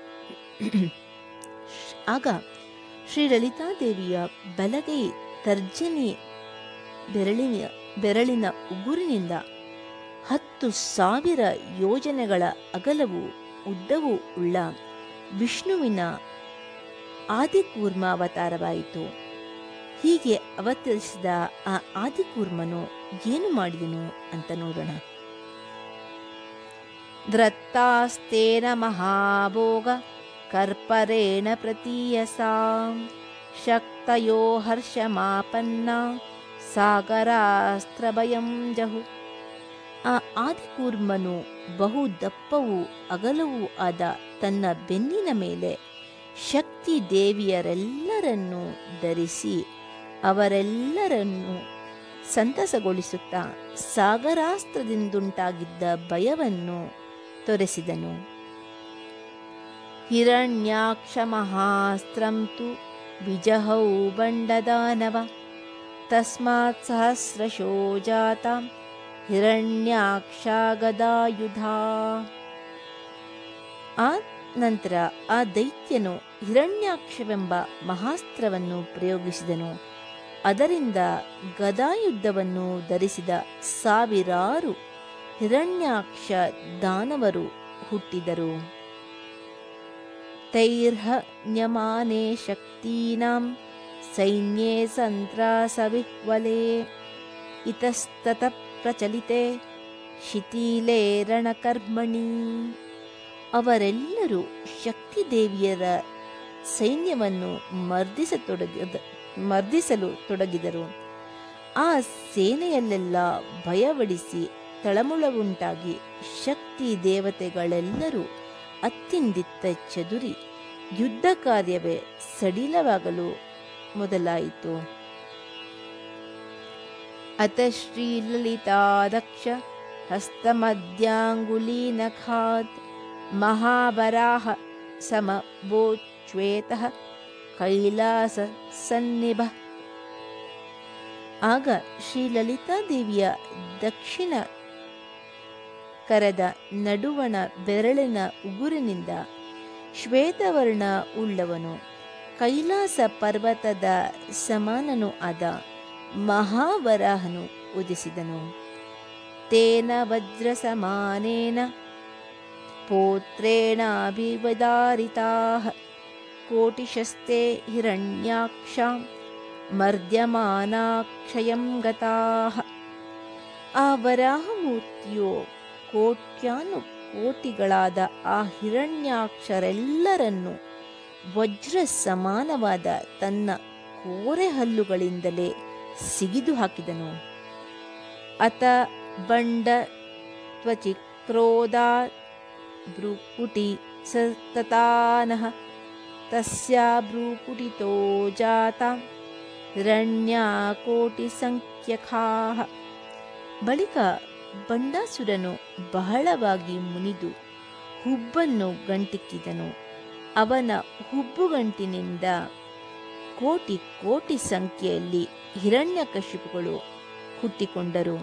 ಆಗ ಶ್ರೀ ಲಲಿತಾದೇವಿಯ ಬಲಗೈ ತರ್ಜನಿ ಬೆರಳಿನ ಬೆರಳಿನ ಉಗುರಿನಿಂದ ಹತ್ತು ಸಾವಿರ ಯೋಜನೆಗಳ ಅಗಲವು ಉದ್ದವೂ ಉಳ್ಳ ವಿಷ್ಣುವಿನ ಆದಿಕೂರ್ಮ ಅವತಾರವಾಯಿತು ಹೀಗೆ ಅವತರಿಸಿದ ಆ ಆದಿಕೂರ್ಮನು ಏನು ಮಾಡಿದನು ಅಂತ ನೋಡೋಣ ದ್ರತ್ತಾಸ್ತೇನ ಮಹಾಭೋಗ ಕರ್ಪರೇಣ ಪ್ರತೀಯಸಾ ಶಕ್ತಯೋ ಹರ್ಷಮಾಪನ್ನ ಸಾಗರಾಸ್ತ್ರಭಯಂ ಜಹು ಆ ಆದಿಕೂರ್ಮನು ಬಹು ದಪ್ಪವೂ ಅಗಲವೂ ಆದ ತನ್ನ ಬೆನ್ನಿನ ಮೇಲೆ ಶಕ್ತಿ ದೇವಿಯರೆಲ್ಲರನ್ನೂ ಧರಿಸಿ ಅವರೆಲ್ಲರನ್ನೂ ಸಂತಸಗೊಳಿಸುತ್ತಾ ಸಾಗರಾಸ್ತ್ರದಿಂದುಂಟಾಗಿದ್ದ ಭಯವನ್ನು ತೊರೆಸಿದನು ಹಿರಣ್ಯಾಕ್ಷ ಮಹಾಸ್ತ್ರಂ ತು ವಿಜಹೌ ಬಂಡದಾನವ ತಸ್ಮಾತ್ ಸಹಸ್ರಶೋ ಜಾತ ಹಿರಣ್ಯಾಕ್ಷ ಗದಾಯುಧಾ ಆ ನಂತರ ಆ ದೈತ್ಯನು ಹಿರಣ್ಯಾಕ್ಷವೆಂಬ ಮಹಾಸ್ತ್ರವನ್ನು ಪ್ರಯೋಗಿಸಿದನು ಅದರಿಂದ ಗದಾಯುದ್ಧವನ್ನು ಧರಿಸಿದ ಸಾವಿರಾರು ಹಿರಣ್ಯಾಕ್ಷ ದಾನವರು ಹುಟ್ಟಿದರು ತೈರ್ಹನ್ಯಮಾನೆ ಶಕ್ತೀನಾಂ ಸೈನ್ಯೇ ಸಂತ್ರಾಸವಿಹ್ವಲೆ ಇತಸ್ತತ ಪ್ರಚಲಿತೆ ಶಿಥಿಲೇ ರಣಕರ್ಮಣಿ ಅವರೆಲ್ಲರೂ ಶಕ್ತಿ ದೇವಿಯರ ಸೈನ್ಯವನ್ನು ಮರ್ದಿಸತೊಡಗಿದ ಮರ್ದಿಸಲು ತೊಡಗಿದರು ಆ ಸೇನೆಯಲ್ಲೆಲ್ಲ ಭಯವಡಿಸಿ ತಳಮುಳವುಂಟಾಗಿ ಶಕ್ತಿ ದೇವತೆಗಳೆಲ್ಲರೂ ಅತ್ತಿಂದಿತ್ತ ಚದುರಿ ಯುದ್ಧ ಕಾರ್ಯವೇ ಸಡಿಲವಾಗಲು ಮೊದಲಾಯಿತು ಅತ ಶ್ರೀಲಲಿತಾದಕ್ಷ ಹಸ್ತಮಧ್ಯಾಂಗುಲೀನಖಾತ್ ಮಹಾಬರಾಹ ಸಮಬೋಚ್ವೇತಃ ಕೈಲಾಸ ಸನ್ನಿಭ ಆಗ ಶ್ರೀ ಲಲಿತಾದೇವಿಯ ದಕ್ಷಿಣ ಕರದ ನಡುವಣ ಬೆರಳಿನ ಉಗುರಿನಿಂದ ಶ್ವೇತವರ್ಣ ಉಳ್ಳವನು ಕೈಲಾಸ ಪರ್ವತದ ಸಮಾನನು ಆದ ಮಹಾವರಾಹನು ಉದಿಸಿದನು ತೇನ ವಜ್ರಸಮಾನೇನ ಪೋತ್ರೇಣಾಭಿವದಾರಿತಾಃ ಕೋಟಿಶಸ್ತೆ ಹಿರಣ್ಯಾಕ್ಷಾಂ ಮರ್ದ್ಯಮಾನಾಕ್ಷಯಂ ಗತಾಃ ಆ ವರಾಹಮೂರ್ತಿಯು ಕೋಟ್ಯಾನು ಕೋಟಿಗಳಾದ ಆ ಹಿರಣ್ಯಾಕ್ಷರೆಲ್ಲರನ್ನು ವಜ್ರ ಸಮಾನವಾದ ತನ್ನ ಕೋರೆ ಹಲ್ಲುಗಳಿಂದಲೇ ಸಿಗಿದು ಹಾಕಿದನು ಅತ ಬಂಡ ತ್ವಚಿಕ್ರೋಧಾ ಭ್ರೂಕುಟಿ ಸತತಾನಃ ತಸ್ಯಾ ಭ್ರೂಕುಟಿತೋ ಜಾತ ಹಿರಣ್ಯಾಕೋಟಿಸಂಖ್ಯಕಾಃ ಬಳಿಕ ಬಂಡಾಸುರನು ಬಹಳವಾಗಿ ಮುನಿದು ಹುಬ್ಬನ್ನು ಗಂಟಿಕ್ಕಿದನು ಅವನ ಹುಬ್ಬುಗಂಟಿನಿಂದ ಕೋಟಿ ಕೋಟಿ ಸಂಖ್ಯೆಯಲ್ಲಿ ಹಿರಣ್ಯಕಶಿಪುಗಳು ಹುಟ್ಟಿಕೊಂಡರು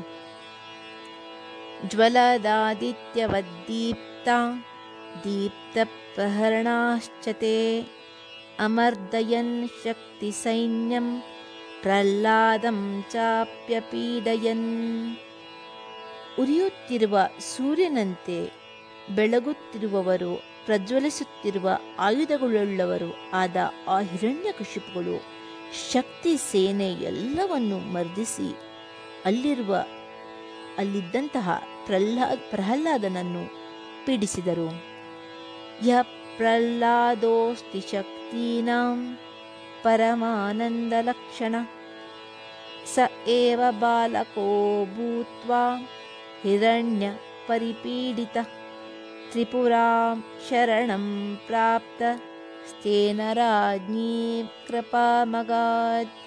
ಜ್ವಲದಾದಿತ್ಯವದ್ದೀಪ್ತ ದೀಪ್ತ ಪ್ರಹರಣಾಶ್ಚತೆ ಅಮರ್ದಯನ್ ಶಕ್ತಿ ಸೈನ್ಯಂ ಪ್ರಹ್ಲಾದಂ ಚಾಪ್ಯಪೀಡಯನ್ ಉರಿಯುತ್ತಿರುವ ಸೂರ್ಯನಂತೆ ಬೆಳಗುತ್ತಿರುವವರು ಪ್ರಜ್ವಲಿಸುತ್ತಿರುವ ಆಯುಧಗಳುಳ್ಳವರು ಆದ ಆ ಹಿರಣ್ಯಕಶಿಪುಗಳು ಶಕ್ತಿ ಸೇನೆ ಎಲ್ಲವನ್ನು ಮರ್ದಿಸಿ ಅಲ್ಲಿರುವ ಅಲ್ಲಿದ್ದಂತಹ ಪ್ರಹ್ಲಾದ್ ಪ್ರಹ್ಲಾದನನ್ನು ಪೀಡಿಸಿದರು ಯ ಪ್ರಹ್ಲಾದೋಸ್ತಿ ಶಕ್ತೀನಾಂ ಪರಮಾನಂದಲಕ್ಷಣ ಸ ಏವ ಬಾಲಕೋ ಭೂತ್ವಾ ಹಿರಣ್ಯ ಪರಿಪೀಡಿತ ತ್ರಿಪುರಾಂ ಶರಣಂ ಪ್ರಾಪ್ತ ಸ್ಥೇನ ರಾಜ್ಞೀ ಕೃಪಾಮಗಾತ್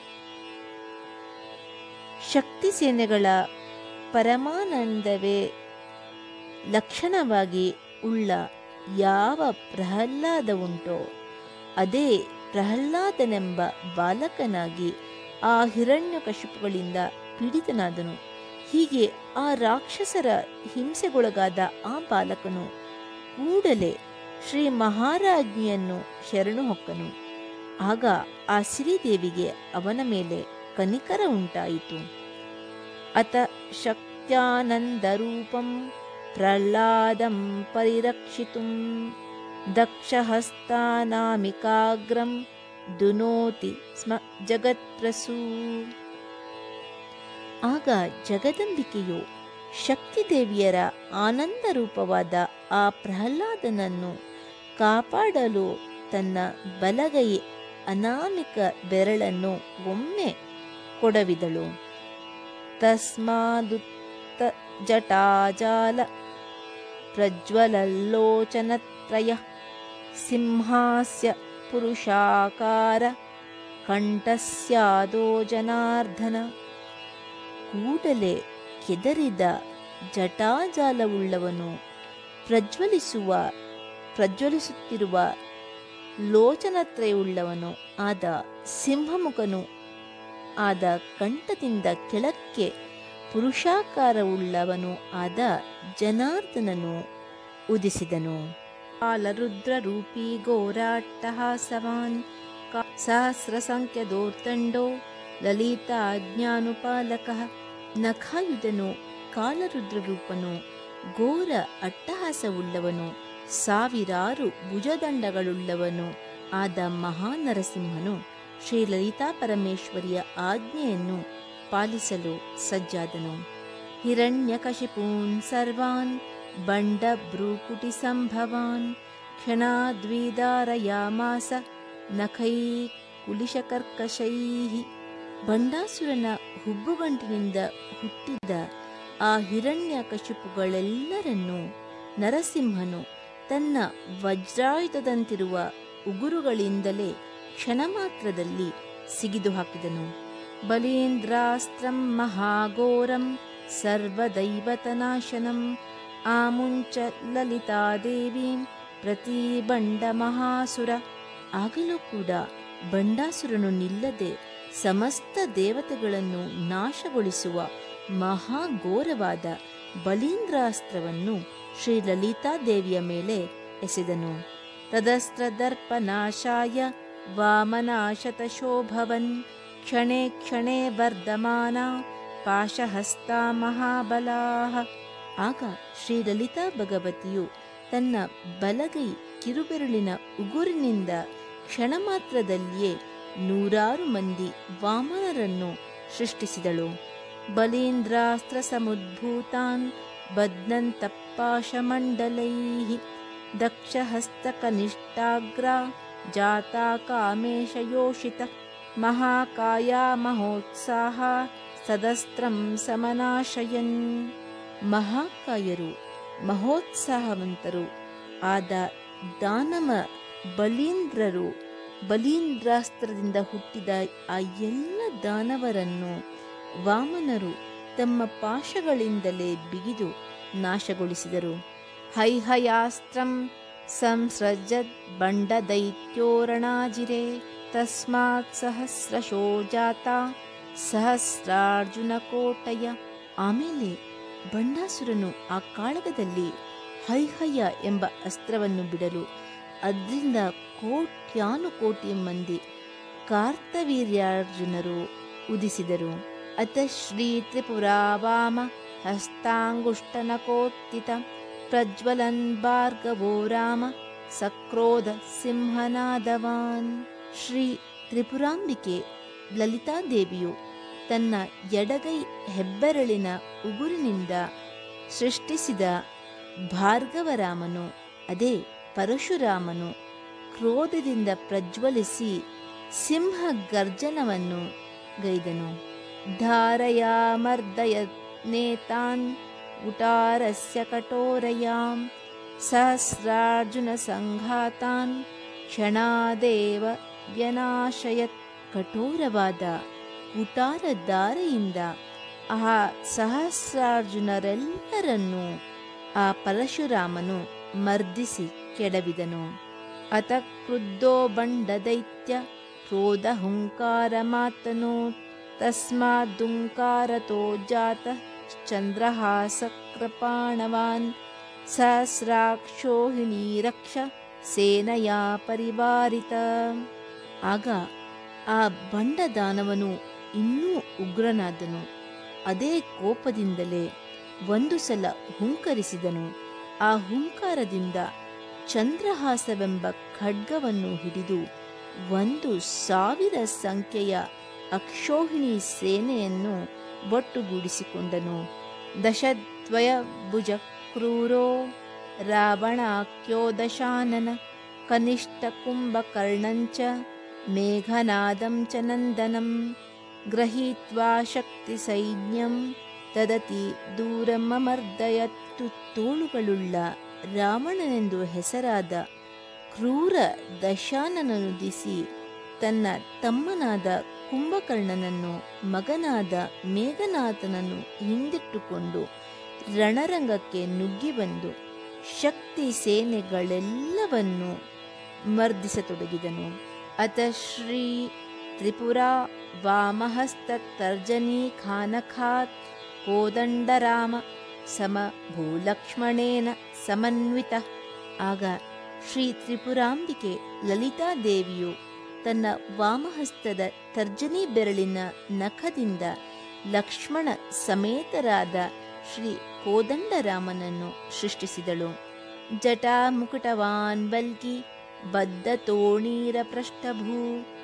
ಶಕ್ತಿ ಸೇನೆಗಳ ಪರಮಾನಂದವೇ ಲಕ್ಷಣವಾಗಿ ಉಳ್ಳ ಯಾವ ಪ್ರಹ್ಲಾದ ಉಂಟೋ ಅದೇ ಪ್ರಹ್ಲಾದನೆಂಬ ಬಾಲಕನಾಗಿ ಆ ಹಿರಣ್ಯಕಶಿಪುಗಳಿಂದ ಪೀಡಿತನಾದನು ಹೀಗೆ ಆ ರಾಕ್ಷಸರ ಹಿಂಸೆಗೊಳಗಾದ ಆ ಬಾಲಕನು ಕೂಡಲೇ ಶ್ರೀ ಮಹಾರಾಜ್ಞಿಯನ್ನು ಶರಣು ಹೊಕ್ಕನು ಆಗ ಆ ಸಿರಿದೇವಿಗೆ ಅವನ ಮೇಲೆ ಕನಿಕರ ಉಂಟಾಯಿತು ಅತ ಶಕ್ತ್ಯಾನಂದರೂಪಂ ಪ್ರಹ್ಲಾದಂ ಪರಿರಕ್ಷಿತುಂ ದಕ್ಷಹಸ್ತಾನಾಮಿಕಾಗ್ರಂ ದುನೋತಿ ಸ್ಮ ಜಗತ್ಪ್ರಸೂ ಆಗ ಜಗದಂಬಿಕೆಯು ಶಕ್ತಿದೇವಿಯರ ಆನಂದ ರೂಪವಾದ ಆ ಪ್ರಹ್ಲಾದನನ್ನು ಕಾಪಾಡಲು ತನ್ನ ಬಲಗೈ ಅನಾಮಿಕ ಬೆರಳನ್ನು ಒಮ್ಮೆ ಕೊಡವಿದಳು ತಸ್ಮಾದುತ್ತ ಜಟಾಜಾಲ ಪ್ರಜ್ವಲಲ್ಲೋಚನತ್ರಯ ಸಿಂಹಾಸ್ಯ ಪುರುಷಾಕಾರ ಕಂಠಸ್ಯಾದೋ ಜನಾರ್ದನ ಕೂಡಲೇ ಕೆದರಿದ ಜಟಾಜಾಲವುಳ್ಳವನು ಪ್ರಜ್ವಲಿಸುವ ಪ್ರಜ್ವಲಿಸುತ್ತಿರುವ ಲೋಚನತ್ರಯುಳ್ಳವನು ಆದ ಸಿಂಹಮುಖನು ಆದ ಕಂಠದಿಂದ ಕೆಳಕ್ಕೆ ಪುರುಷಾಕಾರವುಳ್ಳವನು ಆದ ಜನಾರ್ದನನು ಉದಿಸಿದನು ಕಾಲರುದ್ರ ರೂಪಿ ಘೋರಾಟ್ಟಹಾಸವಾನ್ ಸಹಸ್ರ ಸಂಖ್ಯ ದೋರ್ತಂಡೋ ಲಲಿತಾ ಜ್ಞಾನುಪಾಲಕ ನಖಾಯುಧನು ಕಾಲರುದ್ರ ರೂಪನು ಘೋರ ಅಟ್ಟಹಾಸವುಳ್ಳವನು ಸಾವಿರಾರು ಭುಜದಂಡಗಳುಳ್ಳವನು ಆದ ಮಹಾನರಸಿಂಹನು ಶ್ರೀ ಲಲಿತಾ ಪರಮೇಶ್ವರಿಯ ಆಜ್ಞೆಯನ್ನು ಪಾಲಿಸಲು ಸಜ್ಜಾದನು ಹಿರಣ್ಯಕಶಿಪೂನ್ ಸರ್ವಾನ್ ಬಂಡ ಭ್ರೂಕುಟಿ ಸಂಭವಾನ್ ಕ್ಷಣಾದ್ವಿದಾರಯಾಮಾಸ ನಖೈ ಕುಲಿಶಕರ್ಕಶೈ ಬಂಡಾಸುರನ ಹುಬ್ಬುಗಂಟಿನಿಂದ ಹುಟ್ಟಿದ ಆ ಹಿರಣ್ಯ ಕಶಿಪುಗಳೆಲ್ಲರನ್ನೂ ನರಸಿಂಹನು ತನ್ನ ವಜ್ರಾಯುಧದಂತಿರುವ ಉಗುರುಗಳಿಂದಲೇ ಕ್ಷಣ ಮಾತ್ರದಲ್ಲಿ ಸಿಗಿದು ಹಾಕಿದನು ಬಲೀಂದ್ರಾಸ್ತ್ರಂ ಮಹಾಘೋರಂ ಸರ್ವದೈವತನಾಶನಂ ಆಮುಂಚ ಲಲಿತಾದೇವೀಂ ಪ್ರತಿಬಂಡ ಮಹಾಸುರ ಆಗಲೂ ಕೂಡ ಬಂಡಾಸುರನು ನಿಲ್ಲದೆ ಸಮಸ್ತ ದೇವತೆಗಳನ್ನು ನಾಶಗೊಳಿಸುವ ಮಹಾಘೋರವಾದ ಬಲೀಂದ್ರಾಸ್ತ್ರವನ್ನು ಶ್ರೀ ಲಲಿತಾದೇವಿಯ ಮೇಲೆ ಎಸೆದನು ತದಸ್ತ್ರದರ್ಪನಾಶಾಯ ವಾಮನಾಶತಶೋಭವನ್ ಕ್ಷಣೆ ಕ್ಷಣೆ ವರ್ಧಮಾನ ಪಾಶಹಸ್ತಾ ಮಹಾಬಲಾಹ ಆಗ ಶ್ರೀ ಲಲಿತಾ ಭಗವತಿಯು ತನ್ನ ಬಲಗೈ ಕಿರುಬೆರಳಿನ ಉಗುರಿನಿಂದ ಕ್ಷಣ ಮಾತ್ರದಲ್ಲಿಯೇ ನೂರಾರು ಮಂದಿ ವಾಮನರನ್ನು ಸೃಷ್ಟಿಸಿದಳು ಬಲೀಂದ್ರಾಸ್ತ್ರ ಸಮುದ್ಭೂತಾನ್ ಬದ್ನಂತ ಪಾಶಮಂಡಲೈ ದಕ್ಷಹಸ್ತಕನಿಷ್ಠಾಗ್ರ ಜಾತಾ ಕಾಮೇಶಯೋಷಿತ ಮಹಾಕಾಯ ಮಹೋತ್ಸಾಹ ಸದಸ್ತ್ರಂ ಸಮನಾಶಯನ್ ಮಹಾಕಾಯರು ಮಹೋತ್ಸಾಹವಂತರು ಆದ ದಾನಮ ಬಲೀಂದ್ರರು ಬಲೀಂದ್ರಾಸ್ತ್ರದಿಂದ ಹುಟ್ಟಿದ ಆ ಎಲ್ಲ ದಾನವರನ್ನು ವಾಮನರು ತಮ್ಮ ಪಾಶಗಳಿಂದಲೇ ಬಿಗಿದು ನಾಶಗೊಳಿಸಿದರು ಹೈಹಯಾಸ್ತ್ರಂ ಸಂಸೃಜದ್ ಬಂಡದೈತ್ಯೋರಣಾಜಿರೆ ತಸ್ಮಾತ್ ಸಹಸ್ರಶೋ ಜಾತ ಸಹಸ್ರಾರ್ಜುನ ಕೋಟಯ ಆಮೇಲೆ ಬಂಡಾಸುರನು ಆ ಕಾಳಗದಲ್ಲಿ ಹೈಹಯ ಎಂಬ ಅಸ್ತ್ರವನ್ನು ಬಿಡಲು ಅದರಿಂದ ಕೋಟ್ಯಾನುಕೋಟಿ ಮಂದಿ ಕಾರ್ತವೀರ್ಯಾರ್ಜುನರು ಉದಿಸಿದರು ಅತ ಶ್ರೀ ತ್ರಿಪುರಾವಾಮ ಹಸ್ತಾಂಗುಷ್ಟನಕೋತ್ತಿತ ಪ್ರಜ್ವಲನ್ ಭಾರ್ಗವೋ ರಾಮ ಸಕ್ರೋಧ ಸಿಂಹನಾದವಾನ್ ಶ್ರೀ ತ್ರಿಪುರಾಂಬಿಕೆ ಲಲಿತಾದೇವಿಯು ತನ್ನ ಎಡಗೈ ಹೆಬ್ಬೆರಳಿನ ಉಗುರಿನಿಂದ ಸೃಷ್ಟಿಸಿದ ಭಾರ್ಗವರಾಮನು ಅದೇ ಪರಶುರಾಮನು ಕ್ರೋಧದಿಂದ ಪ್ರಜ್ವಲಿಸಿ ಸಿಂಹ ಗರ್ಜನವನ್ನು ಗೈದನು ಧಾರಯಾಮರ್ದಯನೇತಾನ್ ಉಟಾರಸ್ಯ ಕಠೋರಯಾಂ ಸಹಸ್ರಾರ್ಜುನ ಸಂಘಾತಾನ್ ಕ್ಷಣಾದೇವ ವ್ಯನಾಶಯತ್ ಕಠೋರವಾದ ಉಟಾರ ದಾರೆಯಿಂದ ಆ ಸಹಸ್ರಾರ್ಜುನರೆಲ್ಲರನ್ನೂ ಆ ಪರಶುರಾಮನು ಮರ್ದಿಸಿ ಕೆಡವಿದನು ಅತ ಕ್ರುದ್ಧೋ ಬಂಡದೈತ್ಯ ಕ್ರೋಧ ಹುಂಕಾರ ಮಾತನು ತಸ್ಮಾದುಂಕಾರತೋ ಜಾತ ಚಂದ್ರಹಾಸ ಕೃಪಾಣವಾನ್ ಸಹಸ್ರಾಕ್ಷೋ ಹಿನೀರಕ್ಷ ಸೇನಯಾ ಪರಿವಾರಿತ ಆಗ ಆ ಬಂಡದಾನವನು ಇನ್ನೂ ಉಗ್ರನಾದನು ಅದೇ ಕೋಪದಿಂದಲೇ ಒಂದು ಸಲ ಹುಂಕರಿಸಿದನು ಆ ಹುಂಕಾರದಿಂದ ಚಂದ್ರಹಾಸವೆಂಬ ಖಡ್ಗವನ್ನು ಹಿಡಿದು ಒಂದು ಸಾವಿರ ಸಂಖ್ಯೆಯ ಅಕ್ಷೋಹಿಣಿ ಸೇನೆಯನ್ನು ಒಟ್ಟುಗೂಡಿಸಿಕೊಂಡನು ದಶದ್ವಯ ಭುಜ ಕ್ರೂರೋ ರಾವಣಾಖ್ಯೋ ದಶಾನನ ಕನಿಷ್ಠ ಕುಂಭಕರ್ಣಂಚ ಮೇಘನಾದಂ ಚ ನಂದನಂ ಗೃಹೀತ್ವಾ ಶಕ್ತಿ ಸೈನ್ಯಂ ತದತಿ ದೂರಮರ್ದಯತ್ತು ತೋಳುಗಳುಳ್ಳ ರಾವಣನೆಂದು ಹೆಸರಾದ ಕ್ರೂರ ದಶಾನನನುದಿಸಿ ತನ್ನ ತಮ್ಮನಾದ ಕುಂಭಕರ್ಣನನ್ನು ಮಗನಾದ ಮೇಘನಾಥನನ್ನು ಹಿಂದಿಟ್ಟುಕೊಂಡು ರಣರಂಗಕ್ಕೆ ನುಗ್ಗಿ ಬಂದು ಶಕ್ತಿ ಸೇನೆಗಳೆಲ್ಲವನ್ನು ಮರ್ದಿಸತೊಡಗಿದನು ಅತ ಶ್ರೀ ತ್ರಿಪುರಾ ವಾಮಹಸ್ತ ತರ್ಜನಿ ಖಾನಖಾತ್ ಕೋದಂಡರಾಮ ಸಮ ಭೂಲಕ್ಷ್ಮಣೇನ ಸಮನ್ವಿತ ಆಗ ಶ್ರೀ ತ್ರಿಪುರಾಂಬಿಕೆ ಲಲಿತಾದೇವಿಯು ತನ್ನ ವಾಮಹಸ್ತದ ತರ್ಜನಿ ಬೆರಳಿನ ನಖದಿಂದ ಲಕ್ಷ್ಮಣ ಸಮೇತರಾದ ಶ್ರೀ ಕೋದಂಡರಾಮನನ್ನು ಸೃಷ್ಟಿಸಿದಳು ಜಟಾ ಮುಕುಟವಾನ್ ಬಲ್ಕಿ ಬದ್ಧ ತೋಣೀರ ಪೃಷ್ಠಭೂ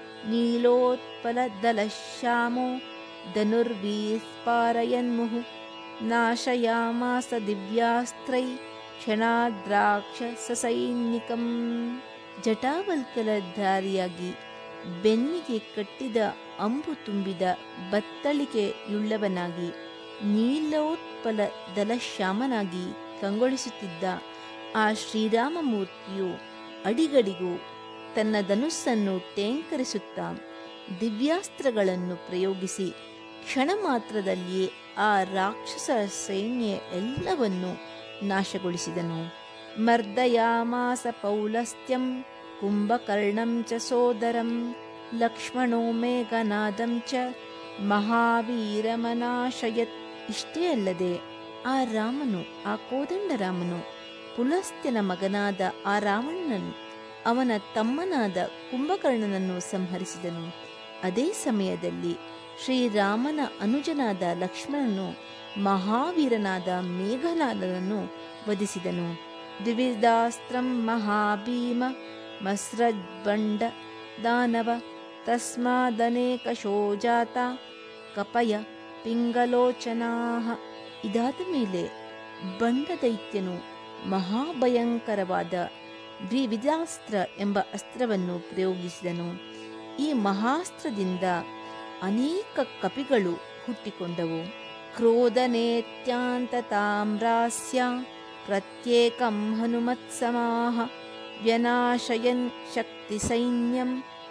ನೀಲೋತ್ಪಲದಲಶ್ಯಾಮೋ ಧನುರ್ವೀಸ್ಪಾರಯನ್ಮುಹು ನಾಶಯಾಮಾಸ ದಿವ್ಯಾಸ್ತ್ರೈ ಕ್ಷಣಾದ್ರಾಕ್ಷ ಸಸೈನಿಕಂ ಜಟಾವಲ್ಕಲಧಾರಿಯಾಗಿ ಬೆನ್ನಿಗೆ ಕಟ್ಟಿದ ಅಂಬು ತುಂಬಿದ ಬತ್ತಳಿಕೆಯುಳ್ಳವನಾಗಿ ನೀಲೋತ್ಪಲ ದಲಶ್ಯಾಮನಾಗಿ ಕಂಗೊಳಿಸುತ್ತಿದ್ದ ಆ ಶ್ರೀರಾಮಮೂರ್ತಿಯು ಅಡಿಗಡಿಗೂ ತನ್ನ ಧನುಸ್ಸನ್ನು ಟೇಂಕರಿಸುತ್ತಾ ದಿವ್ಯಾಸ್ತ್ರಗಳನ್ನು ಪ್ರಯೋಗಿಸಿ ಕ್ಷಣ ಮಾತ್ರದಲ್ಲಿಯೇ ಆ ರಾಕ್ಷಸ ಸೈನ್ಯ ಎಲ್ಲವನ್ನು ನಾಶಗೊಳಿಸಿದನು ಮರ್ದಯಾಮಾಸ ಪೌಲಸ್ತ್ಯಂ ಕುಂಭಕರ್ಣಂ ಚ ಸೋದರಂ ಲಕ್ಷ್ಮಣೋ ಮೇಘನಾದಂ ಚ ಮಹಾವೀರಮನಾಶಯತ್ ಇಷ್ಟೇ ಅಲ್ಲದೆ ಆ ರಾಮನು ಆ ಕೋದಂಡರಾಮನು ಪುಲಸ್ತ್ಯನ ಮಗನಾದ ಆ ರಾವಣನನ್ನು ಅವನ ತಮ್ಮನಾದ ಕುಂಭಕರ್ಣನನ್ನು ಸಂಹರಿಸಿದನು ಅದೇ ಸಮಯದಲ್ಲಿ ಶ್ರೀರಾಮನ ಅನುಜನಾದ ಲಕ್ಷ್ಮಣನು ಮಹಾವೀರನಾದ ಮೇಘನಾದನನ್ನು ವಧಿಸಿದನು ದ್ವಿವಿಧಾಸ್ತ್ರಂ ಮಹಾಭೀಮ ಮಸ್ರಜ್ಬಂಡ ದಾನವ ತಸ್ಮಾದನೇಕಶೋ ಜಾತ ಕಪಯ ಪಿಂಗಲೋಚನಾಹ ಇದಾದ ಮೇಲೆ ಬಂಡ ದೈತ್ಯನು ಮಹಾಭಯಂಕರವಾದ ದ್ವಿವಿಧಾಸ್ತ್ರ ಎಂಬ ಅಸ್ತ್ರವನ್ನು ಪ್ರಯೋಗಿಸಿದನು ಈ ಮಹಾಸ್ತ್ರದಿಂದ ಅನೇಕ ಕಪಿಗಳು ಹುಟ್ಟಿಕೊಂಡವು ಕ್ರೋಧನೇತ್ಯಾಂತ ತಾಮ್ರಾಸ್ಯ ಪ್ರತ್ಯೇಕಂ ಹನುಮತ್ಸಮಾಹ ವ್ಯನಾಶಯನ್ ಶಕ್ತಿ ಸೈನ್ಯಂ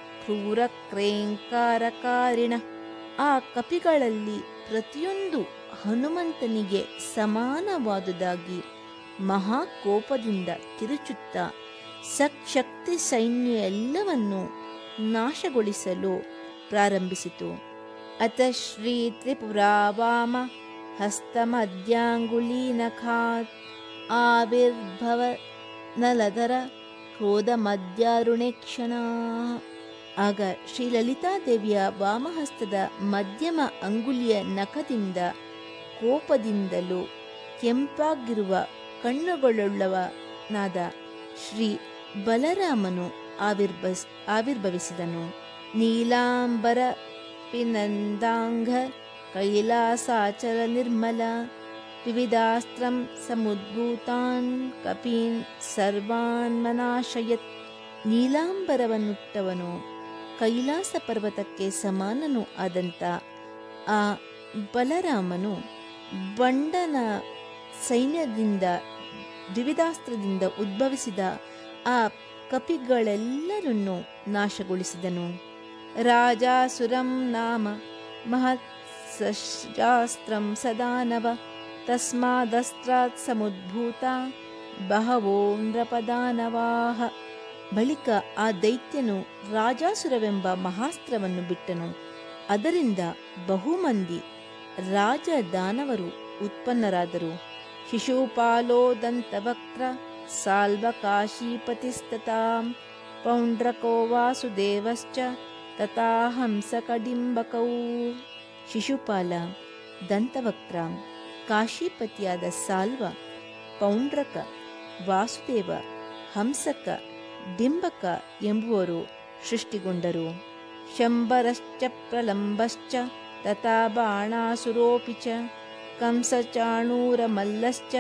ಕ್ರೂರಕ್ರೇಂಕಾರಕಾರಿಣ ಆ ಕಪಿಗಳಲ್ಲಿ ಪ್ರತಿಯೊಂದು ಹನುಮಂತನಿಗೆ ಸಮಾನವಾದುದಾಗಿ ಮಹಾಕೋಪದಿಂದ ಕಿರುಚುತ್ತಾ ಸಕ್ಶಕ್ತಿ ಸೈನ್ಯ ಎಲ್ಲವನ್ನು ನಾಶಗೊಳಿಸಲು ಪ್ರಾರಂಭಿಸಿತು ಅತ ಶ್ರೀ ತ್ರಿಪುರಾವಾಮ ಹಸ್ತಮದ್ಯಾಂಗುಲೀನಖಾತ್ ಆವಿರ್ಭವ ನಲಧರ ಕ್ರೋಧ ಮಧ್ಯಾರುಣೆ ಕ್ಷಣ ಆಗ ಶ್ರೀ ಲಲಿತಾದೇವಿಯ ವಾಮಹಸ್ತದ ಮಧ್ಯಮ ಅಂಗುಲಿಯ ನಖದಿಂದ ಕೋಪದಿಂದಲೂ ಕೆಂಪಾಗಿರುವ ಕಣ್ಣುಗಳುಳ್ಳವನಾದ ಶ್ರೀ ಬಲರಾಮನು ಆವಿರ್ಭಸ್ ಆವಿರ್ಭವಿಸಿದನು ನೀಲಾಂಬರ ಪಿನಂದಾಂಗ ಕೈಲಾಸಾಚಲ ನಿರ್ಮಲ ವಿವಿಧಾಸ್ತ್ರಂ ಸಮುದ್ಭೂತಾನ್ ಕಪೀನ್ ಸರ್ವಾನ್ ಮನಾಶಯತ್ ನೀಲಾಂಬರವನ್ನುಟ್ಟವನು ಕೈಲಾಸ ಪರ್ವತಕ್ಕೆ ಸಮಾನನು ಆದಂಥ ಆ ಬಲರಾಮನು ಬಂಡನ ಸೈನ್ಯದಿಂದ ದ್ವಿವಿಧಾಸ್ತ್ರದಿಂದ ಉದ್ಭವಿಸಿದ ಆ ಕಪಿಗಳೆಲ್ಲರನ್ನು ನಾಶಗೊಳಿಸಿದನು ರಾಜಾಸುರಂ ನಾಮ ಮಹತ್ ಸಶಾಸ್ತ್ರಂ ಸದಾನವ ತಸ್ಮಾದಸ್ತ್ರಾತ್ ಸಮುದ್ಭೂತ ಬಹವೋ ನೃಪದಾನವಾಹ ಬಳಿಕ ಆ ದೈತ್ಯನು ರಾಜಾಸುರವೆಂಬ ಮಹಾಸ್ತ್ರವನ್ನು ಬಿಟ್ಟನು ಅದರಿಂದ ಬಹುಮಂದಿ ರಾಜ ದಾನವರು ಉತ್ಪನ್ನರಾದರು ಶಿಶುಪಾಲೋ ದಂತವಕ್ರ ಸಾಲ್ವಕಾಶೀಪತಿಸ್ತತಾಂ ಪೌಂಡ್ರಕೋ ವಾಸುದೇವಶ್ಚ ತಥಾ ಹಂಸಕಡಿಂಬಕೌ ಶಿಶುಪಾಲ ದಂತವಕ್ರ ಕಾಶೀಪತಿಯಾದ ಸಾಲ್ವ ಪೌಂಡ್ರಕ ವಾಸುದೇವ ಹಂಸಕ ಡಿಂಬಕ ಎಂಬುವರು ಸೃಷ್ಟಿಗೊಂಡರು ಶಂಬರಶ್ಚ ಪ್ರಲಂಬಶ್ಚ ತಥಾ ಬಾಣಾಸುರೋಪಿ ಚ ಕಂಸಚಾಣೂರಮಲ್ಲಶ್ಚ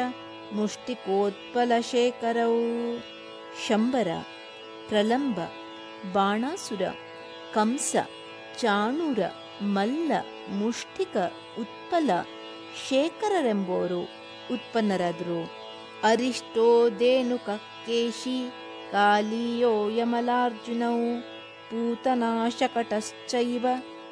ಮುಷ್ಟಿಕೋತ್ಪಲಶೇಖರೌ ಶಂಬರ ಪ್ರಲಂಬ ಬಾಣಾಸುರ ಕಂಸ ಚಾಣೂರ ಮಲ್ಲ ಮುಷ್ಟಿಕ ಉತ್ಪಲ ಶೇಖರರೆಂಬುವರು ಉತ್ಪನ್ನರಾದರು ಅರಿಷ್ಟೋ ದೇನುಕ ಕೇಶಿ ಕಾಲಿಯೋ ಯಮಲಾರ್ಜುನೌ ಪೂತನಾಶಕಟಶ್ಚೈವ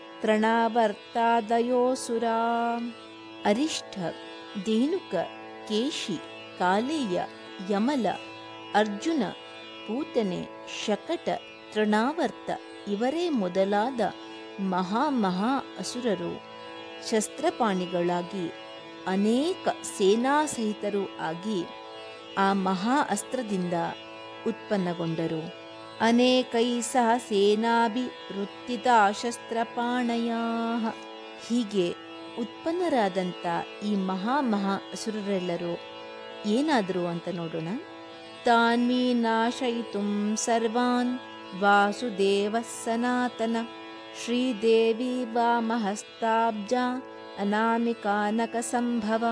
ತೃಣಾವರ್ತಾದಯೋಸುರಾ ಅರಿಷ್ಠ ದೇನುಕ ಕೇಶಿ ಕಾಲೇಯ ಯಮಲ ಅರ್ಜುನ ಪೂತನೆ ಶಕಟ ತೃಣಾವರ್ತ ಇವರೇ ಮೊದಲಾದ ಮಹಾ ಮಹಾ ಅಸುರರು ಶಸ್ತ್ರಪಾಣಿಗಳಾಗಿ ಅನೇಕ ಸೇನಾಸಹಿತರು ಆಗಿ ಆ ಮಹಾ ಅಸ್ತ್ರದಿಂದ ಉತ್ಪನ್ನಗೊಂಡರು ಅನೇಕೈ ಸಹ ಸೇನಾಭಿ ವೃತ್ತಿತ ಶಸ್ತ್ರಪಾಣಯಾ ಹೀಗೆ ಉತ್ಪನ್ನರಾದಂಥ ಈ ಮಹಾ ಮಹಾ ಅಸುರರೆಲ್ಲರೂ ಏನಾದರು ಅಂತ ನೋಡೋಣ ತಾನ್ಮೀ ನಾಶಯಿತು ಸರ್ವಾನ್ ವಾಸುದೇವ ಸನಾತನ ಶ್ರೀದೇವಿ ವಾಮಹಸ್ತಾಬ್ಜ ಅನಾಮಿಕಾನಕ ಸಂಭವ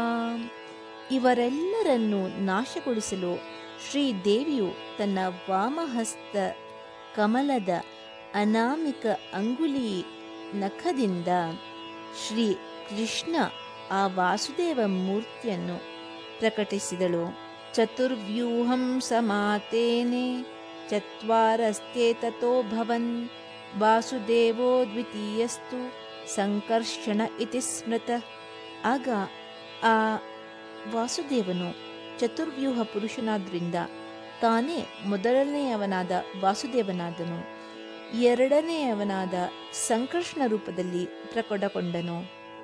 ಇವರೆಲ್ಲರನ್ನು ನಾಶಗೊಳಿಸಲು ಶ್ರೀದೇವಿಯು ತನ್ನ ವಾಮಹಸ್ತ ಕಮಲದ ಅನಾಮಿಕ ಅಂಗುಲಿ ನಖದಿಂದ ಶ್ರೀ ಕೃಷ್ಣ ಆ ವಾಸುದೇವ ಮೂರ್ತಿಯನ್ನು ಪ್ರಕಟಿಸಿದಳು ಚತುರ್ವ್ಯೂಹಂ ಸಮಾತೇನೆ ಚತ್ವಾರಸ್ತೆ ತಥೋ ಭವನ್ ವಾಸುದೇವೋ ದ್ವಿತೀಯಸ್ತು ಸಂಕರ್ಷಣ ಇತಿ ಸ್ಮೃತ ಆಗ ಆ ವಾಸುದೇವನು ಚತುರ್ವ್ಯೂಹ ಪುರುಷನಾದ್ರಿಂದ ತಾನೇ ಮೊದಲನೆಯವನಾದ ವಾಸುದೇವನಾದನು ಎರಡನೆಯವನಾದ ಸಂಕರ್ಷಣ ರೂಪದಲ್ಲಿ ಪ್ರಕಟಗೊಂಡನು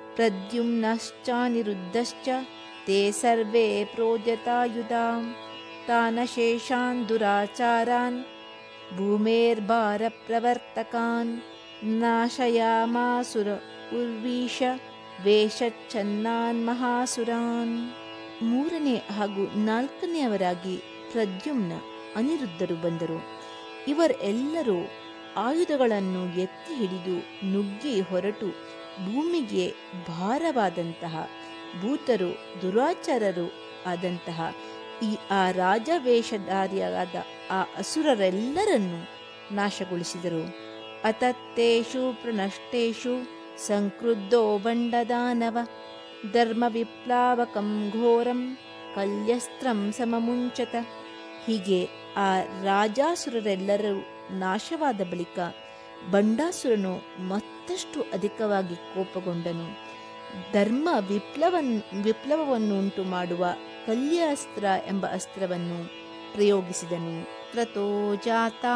ಪ್ರದ್ಯುಮ್ನಶ್ಚಾನಿರುದ್ಧಶ್ಚ ತೇ ಸರ್ವೇ ಪ್ರೋದ್ಯತಾಯುಧಾಂ ತಾನಶೇಷಾನ್ ದುರಾಚಾರಾನ್ ಭೂಮೇರ್ಭಾರ ಪ್ರವರ್ತಕಾನ್ ನಾಶಯಾಮಾಸುರ ಉರ್ವೀಶ ವೇಷಚ್ಛನ್ನಾನ್ ಮಹಾಸುರಾನ್ ಮೂರನೇ ಹಾಗೂ ನಾಲ್ಕನೆಯವರಾಗಿ ಪ್ರದ್ಯುಮ್ನ ಅನಿರುದ್ಧರು ಬಂದರು ಇವರೆಲ್ಲರೂ ಆಯುಧಗಳನ್ನು ಎತ್ತಿ ಹಿಡಿದು ನುಗ್ಗಿ ಹೊರಟು ಭೂಮಿಗೆ ಭಾರವಾದಂತಹ ಭೂತರು ದುರಾಚಾರರು ಆದಂತಹ ಈ ಆ ರಾಜವೇಷಧಾರಿಯಾದ ಆ ಅಸುರರೆಲ್ಲರನ್ನು ನಾಶಗೊಳಿಸಿದರು ಅತತ್ತೇಷು ಪ್ರಣಷ್ಟೇಷು ಸಂಕ್ರುದ್ಧೋ ಬಂಡದಾನವ ಧರ್ಮ ವಿಪ್ಲಾವಕಂ ಘೋರಂ ಕಲ್ಯಸ್ತ್ರಂ ಸಮಮುಂಚತ ಹೀಗೆ ಆ ರಾಜಾಸುರರೆಲ್ಲರೂ ನಾಶವಾದ ಬಳಿಕ ಬಂಡಾಸುರನು ಮತ್ತಷ್ಟು ಅಧಿಕವಾಗಿ ಕೋಪಗೊಂಡನು ಧರ್ಮ ವಿಪ್ಲವನ್ ವಿಪ್ಲವವನ್ನು ಉಂಟು ಮಾಡುವ ಕಲ್ಯಾಸ್ತ್ರ ಎಂಬ ಅಸ್ತ್ರವನ್ನು ಪ್ರಯೋಗಿಸಿದನು ಕ್ರತೋ ಜಾತ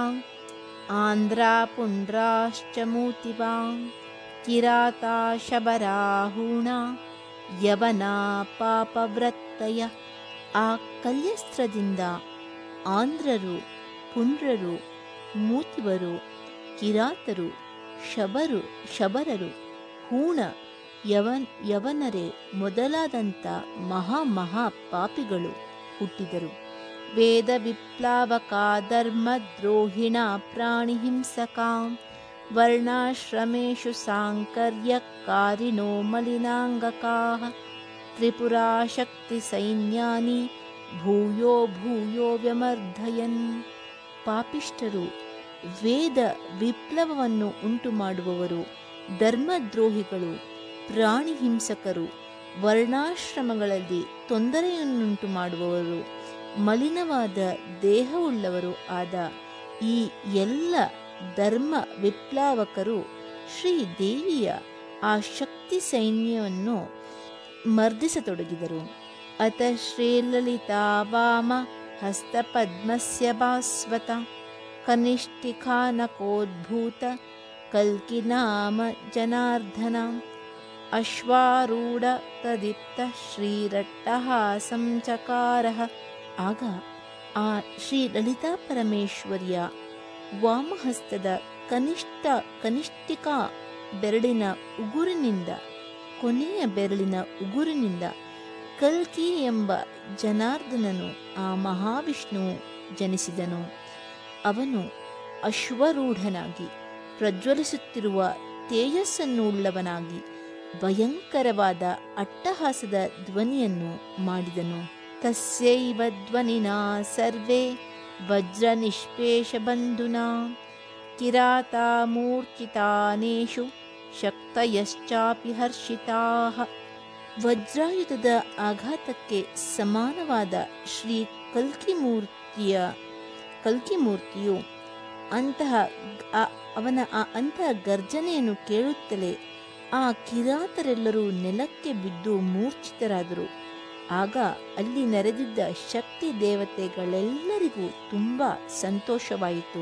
ಆಂಧ್ರ ಪುಂಡ್ರಾಶ್ಚ ಮೂತಿವಾ ಕಿರಾತ ಶಬರಾಹೂಣ ಯವನ ಪಾಪವ್ರತ್ತಯ ಆ ಕಲ್ಯಸ್ತ್ರದಿಂದ ಆಂಧ್ರರು ಪುಂಡ್ರರು ಮೂತಿವರು ಕಿರಾತರು ಶಬರು ಶಬರರು ಹೂಣ ಯವನ್ ಯವನರೇ ಮೊದಲಾದಂಥ ಮಹಾ ಮಹಾ ಪಾಪಿಗಳು ಹುಟ್ಟಿದರು ವೇದ ವಿಪ್ಲಾವಕ ಧರ್ಮ ದ್ರೋಹಿಣ ಪ್ರಾಣಿ ಹಿಂಸಕಾಂ ವರ್ಣಾಶ್ರಮೇಶು ಸಾಂಕರ್ಯಕಾರಿಣೋ ಮಲಿನಾಂಗಕಾಃ ತ್ರಿಪುರಾಶಕ್ತಿ ಸೈನ್ಯಾನಿ ಭೂಯೋ ಭೂಯೋ ವ್ಯಮರ್ಧಯನ್ ಪಾಪಿಷ್ಠರು ವೇದ ವಿಪ್ಲವವನ್ನು ಉಂಟು ಮಾಡುವವರು ಧರ್ಮದ್ರೋಹಿಗಳು ಪ್ರಾಣಿ ಹಿಂಸಕರು ವರ್ಣಾಶ್ರಮಗಳಲ್ಲಿ ತೊಂದರೆಯನ್ನುಂಟು ಮಾಡುವವರು ಮಲಿನವಾದ ದೇಹವುಳ್ಳವರು ಆದ ಈ ಎಲ್ಲ ಧರ್ಮ ವಿಪ್ಲಾವಕರು ಶ್ರೀದೇವಿಯ ಆ ಶಕ್ತಿ ಸೈನ್ಯವನ್ನು ಮರ್ದಿಸತೊಡಗಿದರು ಅತ ಶ್ರೀಲಲಿತಾ ವಾಮ ಹಸ್ತಪದ್ಮಸ್ಯ ಭಾಸ್ವತ ಕನಿಷ್ಠಿಖಾನಕೋದ್ಭೂತ ಕಲ್ಕಿನಾಮ ಜನಾರ್ದನ ಅಶ್ವಾರೂಢ ತದೀಪ್ತ ಶ್ರೀರಟ್ಟಹಾಸಂ ಚಕಾರಃ ಆಗ ಆ ಶ್ರೀ ಲಲಿತಾ ಪರಮೇಶ್ವರಿಯ ವಾಮಹಸ್ತದ ಕನಿಷ್ಠ ಕನಿಷ್ಠಿಕಾ ಬೆರಳಿನ ಉಗುರಿನಿಂದ ಕೊನೆಯ ಬೆರಳಿನ ಉಗುರಿನಿಂದ ಕಲ್ಕಿ ಎಂಬ ಜನಾರ್ದನನು ಆ ಮಹಾವಿಷ್ಣುವು ಜನಿಸಿದನು ಅವನು ಅಶ್ವರೂಢನಾಗಿ ಪ್ರಜ್ವಲಿಸುತ್ತಿರುವ ತೇಜಸ್ಸನ್ನು ಉಳ್ಳವನಾಗಿ ಭಯಂಕರವಾದ ಅಟ್ಟಹಾಸದ ಧ್ವನಿಯನ್ನು ಮಾಡಿದನು ತಸ್ಯೈವ ಧ್ವನಿನಾ ಸರ್ವೇ ವಜ್ರ ನಿಷ್ಪೇಷ ಬಂಧುನಾ ಕಿರಾತಾ ಮೂರ್ಛಿತಾನೇಷು ಶಕ್ತಯಶ್ಚಾಪಿ ಹರ್ಷಿತಾಃ ವಜ್ರಾಯುಧದ ಆಘಾತಕ್ಕೆ ಸಮಾನವಾದ ಶ್ರೀ ಕಲ್ಕಿ ಮೂರ್ತಿಯ ಕಲ್ಕಿ ಮೂರ್ತಿಯು ಅಂತಹ ಆ- ಅವನ ಆ ಅಂತಹ ಗರ್ಜನೆಯನ್ನು ಕೇಳುತ್ತಲೇ ಆ ಕಿರಾತರೆಲ್ಲರೂ ನೆಲಕ್ಕೆ ಬಿದ್ದು ಮೂರ್ಛಿತರಾದರು ಆಗ ಅಲ್ಲಿ ನೆರೆದಿದ್ದ ಶಕ್ತಿ ದೇವತೆಗಳೆಲ್ಲರಿಗೂ ತುಂಬ ಸಂತೋಷವಾಯಿತು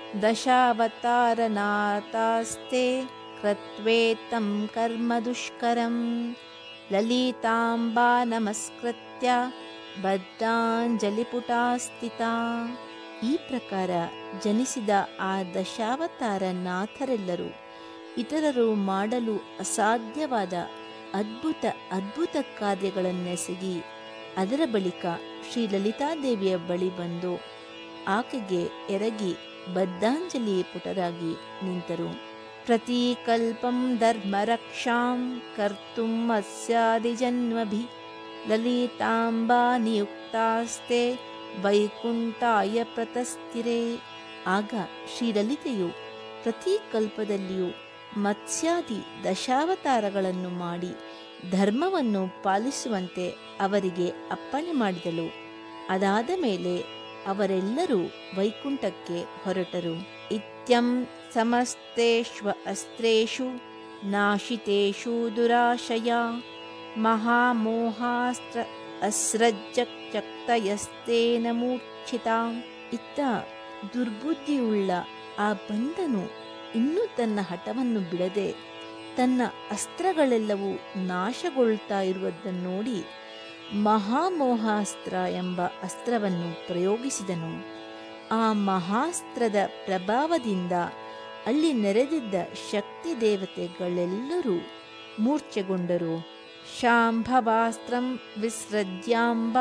ದಶಾವತಾರನಾಥಾಸ್ತೆ ಕೃತ್ವೇತಂ ಕರ್ಮ ದುಷ್ಕರಂ ಲಲಿತಾಂಬಾ ನಮಸ್ಕೃತ್ಯ ಬದ್ಧಾಂಜಲಿಪುಟಾ ಸ್ಥಿತಾ ಈ ಪ್ರಕಾರ ಜನಿಸಿದ ಆ ದಶಾವತಾರ ನಾಥರೆಲ್ಲರೂ ಇತರರು ಮಾಡಲು ಅಸಾಧ್ಯವಾದ ಅದ್ಭುತ ಅದ್ಭುತ ಕಾರ್ಯಗಳನ್ನೆಸಗಿ ಅದರ ಬಳಿಕ ಶ್ರೀ ಲಲಿತಾದೇವಿಯ ಬಳಿ ಬಂದು ಆಕೆಗೆ ಎರಗಿ ಬದ್ಧಾಂಜಲಿ ಪುಟರಾಗಿ ನಿಂತರು ಪ್ರತೀಕಲ್ಪಂ ಧರ್ಮರಕ್ಷಾಂ ಕರ್ತುಂ ಅಸ್ಯಾದಿಜನ್ಮಭಿ ಲಲಿತಾಂಬಾ ನಿಯುಕ್ತಾಸ್ತೆ ವೈಕುಂಠಾಯ ಪ್ರತಸ್ಥಿರೇ ಆಗ ಶ್ರೀಲಲಿತೆಯು ಪ್ರತಿ ಕಲ್ಪದಲ್ಲಿಯೂ ಮತ್ಸ್ಯಾದಿ ದಶಾವತಾರಗಳನ್ನು ಮಾಡಿ ಧರ್ಮವನ್ನು ಪಾಲಿಸುವಂತೆ ಅವರಿಗೆ ಅಪ್ಪಣೆ ಮಾಡಿದಳು ಅದಾದ ಮೇಲೆ ಅವರೆಲ್ಲರೂ ವೈಕುಂಠಕ್ಕೆ ಹೊರಟರು ಇತ್ಯಂ ಸಮಸ್ತೇಶ್ವ ಅಸ್ತ್ರೇಷು ನಾಶಿತೇಷು ದುರಾಶಯ ಮಹಾಮೋಹಾಸ್ತ್ರ ಅಸ್ರಜ್ಜಕ್ತಯಸ್ತೇನ ಮೂರ್ಛಿತ ಇತ್ತ ದುರ್ಬುದ್ಧಿಯುಳ್ಳ ಆ ಬಂಧನು ಇನ್ನೂ ತನ್ನ ಹಠವನ್ನು ಬಿಡದೆ ತನ್ನ ಅಸ್ತ್ರಗಳೆಲ್ಲವೂ ನಾಶಗೊಳ್ತಾ ಇರುವುದನ್ನು ನೋಡಿ ಮಹಾಮೋಹಾಸ್ತ್ರ ಎಂಬ ಅಸ್ತ್ರವನ್ನು ಪ್ರಯೋಗಿಸಿದನು ಆ ಮಹಾಸ್ತ್ರದ ಪ್ರಭಾವದಿಂದ ಅಲ್ಲಿ ನೆರೆದಿದ್ದ ಶಕ್ತಿ ದೇವತೆಗಳೆಲ್ಲರೂ ಮೂರ್ಛೆಗೊಂಡರು ಶಾಂಭವಾಸ್ತ್ರಂ ವಿಸೃಜ್ಯಾಂಬ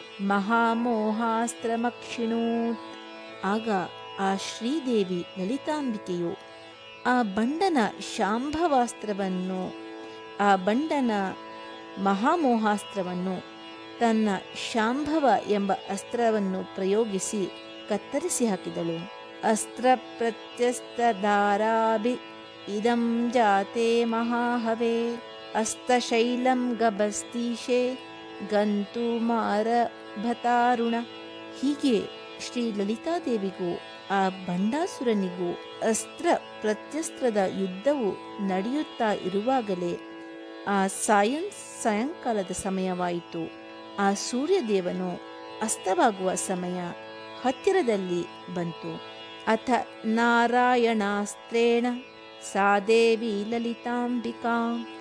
ಮಹಾಮೋಹಾಸ್ತ್ರಮಕ್ಷಿಣೂತ್ ಆಗ ಆ ಶ್ರೀದೇವಿ ಲಲಿತಾಂಬಿಕೆಯು ಆ ಬಂಡನ ಶಾಂಭವಾಸ್ತ್ರವನ್ನು ಆ ಬಂಡನ ಮಹಾಮೋಹಾಸ್ತ್ರವನ್ನು ತನ್ನ ಶಾಂಭವ ಎಂಬ ಅಸ್ತ್ರವನ್ನು ಪ್ರಯೋಗಿಸಿ ಕತ್ತರಿಸಿ ಹಾಕಿದಳು ಅಸ್ತ್ರ ಪ್ರತ್ಯಸ್ತಧಾರಾಭಿ ಇದಂ ಜಾತೆ ಮಹಾಹವೇ ಅಸ್ತಶೈಲಂ ಗಬಸ್ತೀಶೆ ಗಂತು ಮಾರಭತಾರುಣ ಹೀಗೆ ಶ್ರೀ ಲಲಿತಾದೇವಿಗೂ ಆ ಬಂಡಾಸುರನಿಗೂ ಅಸ್ತ್ರ ಪ್ರತ್ಯಸ್ತ್ರದ ಯುದ್ಧವು ನಡೆಯುತ್ತಾ ಇರುವಾಗಲೇ ಆ ಸಾಯಂ ಸಾಯಂಕಾಲದ ಸಮಯವಾಯಿತು ಆ ಸೂರ್ಯದೇವನು ಅಸ್ತವಾಗುವ ಸಮಯ ಹತ್ತಿರದಲ್ಲಿ ಬಂತು ಅಥ ನಾರಾಯಣಾಸ್ತ್ರೇಣ ಸಾ ದೇವಿ ಲಲಿತಾಂಬಿಕಾ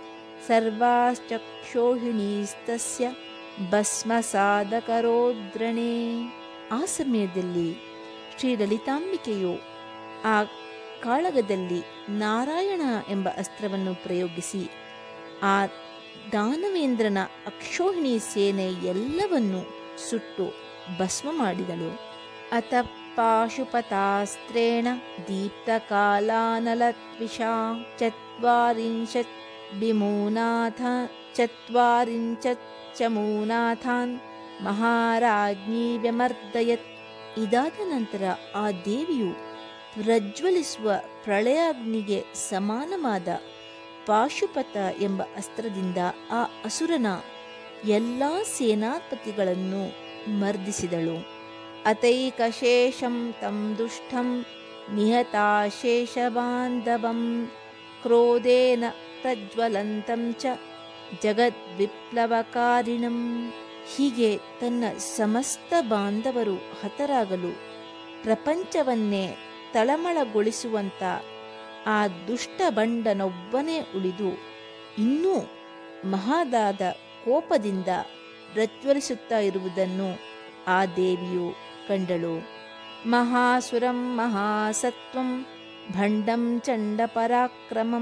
ಸರ್ವಾಶ್ಚಕ್ಷೋಹಿಣೀಸ್ತಸ್ಯ ಭಸ್ಮಸಾದಕರೋದ್ರಣೆ ಆ ಸಮಯದಲ್ಲಿ ಶ್ರೀ ಲಲಿತಾಂಬಿಕೆಯು ಆ ಕಾಳಗದಲ್ಲಿ ನಾರಾಯಣ ಎಂಬ ಅಸ್ತ್ರವನ್ನು ಪ್ರಯೋಗಿಸಿ ಆ ದಾನವೇಂದ್ರನ ಅಕ್ಷೋಹಿಣಿ ಸೇನೆ ಎಲ್ಲವನ್ನು ಸುಟ್ಟು ಭಸ್ಮ ಮಾಡಿದಳು ಅತ ಪಾಶುಪತಾಸ್ತ್ರೇಣ ದೀಪ್ತಕಾಲಾನಲತ್ವಿಷಾ ಚತ್ವಾರಿಂಶತ್ ಬಿಮೂನಾಥ ಚತ್ವಾರಿಂಶತ್ ಚಮೂನಾಥಾನ್ ಮಹಾರಾಜ್ಞಿ ವ್ಯಮರ್ದಯತ್ ಇದಾದ ನಂತರ ಆ ದೇವಿಯು ಪ್ರಜ್ವಲಿಸುವ ಪ್ರಳಯಾಗ್ನಿಗೆ ಸಮಾನವಾದ ಪಾಶುಪತ ಎಂಬ ಅಸ್ತ್ರದಿಂದ ಆ ಅಸುರನ ಎಲ್ಲಾ ಸೇನಾಪತಿಗಳನ್ನು ಮರ್ದಿಸಿದಳು ಅತೈಕಶೇಷಂ ತಂ ದುಷ್ಟಂ ನಿಹತಾಶೇಷಬಾಂಧವಂ ಕ್ರೋಧೇನ ಪ್ರಜ್ವಲಂತಂ ಚ ಜಗದ್ವಿಪ್ಲವಕಾರಿಣಂ ಹೀಗೆ ತನ್ನ ಸಮಸ್ತ ಬಾಂಧವರು ಹತರಾಗಲು ಪ್ರಪಂಚವನ್ನೇ ತಳಮಳಗೊಳಿಸುವಂತ ಆ ದುಷ್ಟ ಬಂಡನೊಬ್ಬನೇ ಉಳಿದು ಇನ್ನೂ ಮಹಾದಾದ ಕೋಪದಿಂದ ಪ್ರಜ್ವಲಿಸುತ್ತಾ ಇರುವುದನ್ನು ಆ ದೇವಿಯು ಕಂಡಳು ಮಹಾಸುರಂ ಮಹಾಸತ್ವಂ ಭಂಡಂ ಚಂಡಪರಾಕ್ರಮಂ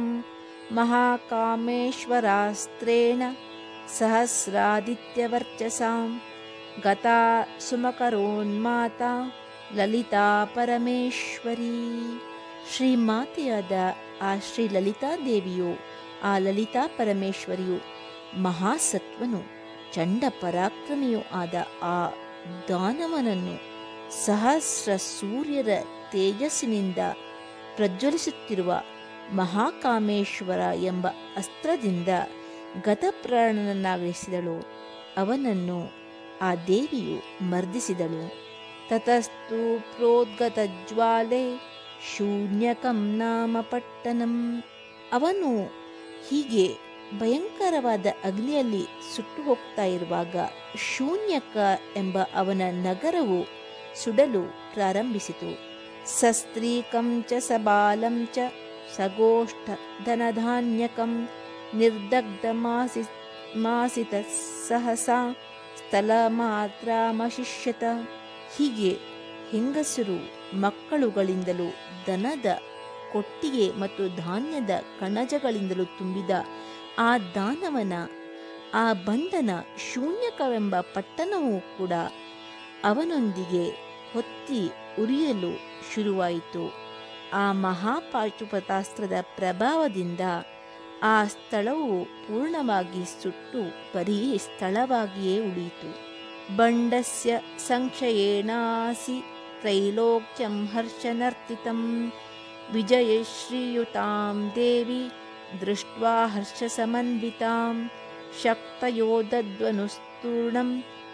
ಮಹಾಕಾಮೇಶ್ವರಾಸ್ತ್ರೇಣ ಸಹಸ್ರಾದಿತ್ಯವರ್ಚಸಾಂ ಗತಾ ಸುಮಕರೋನ್ಮಾತಾ ಲಲಿತಾ ಪರಮೇಶ್ವರಿ ಶ್ರೀಮಾತೆಯಾದ ಆ ಶ್ರೀ ಲಲಿತಾದೇವಿಯು ಆ ಲಲಿತಾ ಪರಮೇಶ್ವರಿಯು ಮಹಾಸತ್ವನು ಚಂಡ ಪರಾಕ್ರಮಿಯೂ ಆದ ಆ ದಾನವನನ್ನು ಸಹಸ್ರ ಸೂರ್ಯರ ತೇಜಸ್ಸಿನಿಂದ ಪ್ರಜ್ವಲಿಸುತ್ತಿರುವ ಮಹಾಕಾಮೇಶ್ವರ ಎಂಬ ಅಸ್ತ್ರದಿಂದ ಗತಪ್ರಾಣನನ್ನಾಗಿಸಿದಳು ಅವನನ್ನು ಆ ದೇವಿಯು ಮರ್ದಿಸಿದಳು ತತಸ್ತು ಪ್ರೋದ್ಗತ ಜ್ವಾಲೆ ಶೂನ್ಯಕಂ ನಾಮ ಪಟ್ಟಣಂ ಅವನು ಹೀಗೆ ಭಯಂಕರವಾದ ಅಗ್ನಿಯಲ್ಲಿ ಸುಟ್ಟು ಹೋಗ್ತಾ ಇರುವಾಗ ಶೂನ್ಯಕ ಎಂಬ ಅವನ ನಗರವು ಸುಡಲು ಪ್ರಾರಂಭಿಸಿತು ಸಸ್ತ್ರೀಕಂ ಚ ಸಬಾಲಂ ಚ ಸಗೋಷ್ಠ ಧನಧಾನ್ಯಕಂ ನಿರ್ದಗ್ಧ ಮಾಸಿ ಮಾಸಿತ ಸಹಸಾ ಸ್ಥಳ ಮಾತ್ರ ಮಶಿಷ್ಯತ ಹೀಗೆ ಹೆಂಗಸರು ಮಕ್ಕಳುಗಳಿಂದಲೂ ದನದ ಕೊಟ್ಟಿಗೆ ಮತ್ತು ಧಾನ್ಯದ ಕಣಜಗಳಿಂದಲೂ ತುಂಬಿದ ಆ ದಾನವನ ಆ ಬಂಡನ ಶೂನ್ಯಕವೆಂಬ ಪಟ್ಟಣವೂ ಕೂಡ ಅವನೊಂದಿಗೆ ಹೊತ್ತಿ ಉರಿಯಲು ಶುರುವಾಯಿತು ಆ ಮಹಾಪಾಶುಪತಾಸ್ತ್ರದ ಪ್ರಭಾವದಿಂದ ಆ ಸ್ಥಳವು ಪೂರ್ಣವಾಗಿ ಸುಟ್ಟು ಬರೀ ಸ್ಥಳವಾಗಿಯೇ ಉಳಿಯಿತು ಬಂಡಸ್ಯ ಸಂಕ್ಷಯೇಣಾಸಿ ತ್ರೈಲೋಕ್ಯಂ ಹರ್ಷನರ್ತಿತಂ ವಿಜಯಶ್ರೀಯುತಾಂ ದೇವಿ ದೃಷ್ಟ್ವಾ ಹರ್ಷಸಮನ್ವಿತಾಂ ಶಕ್ತಯೋದದ್ವನುಸ್ತೂರ್ಣಂ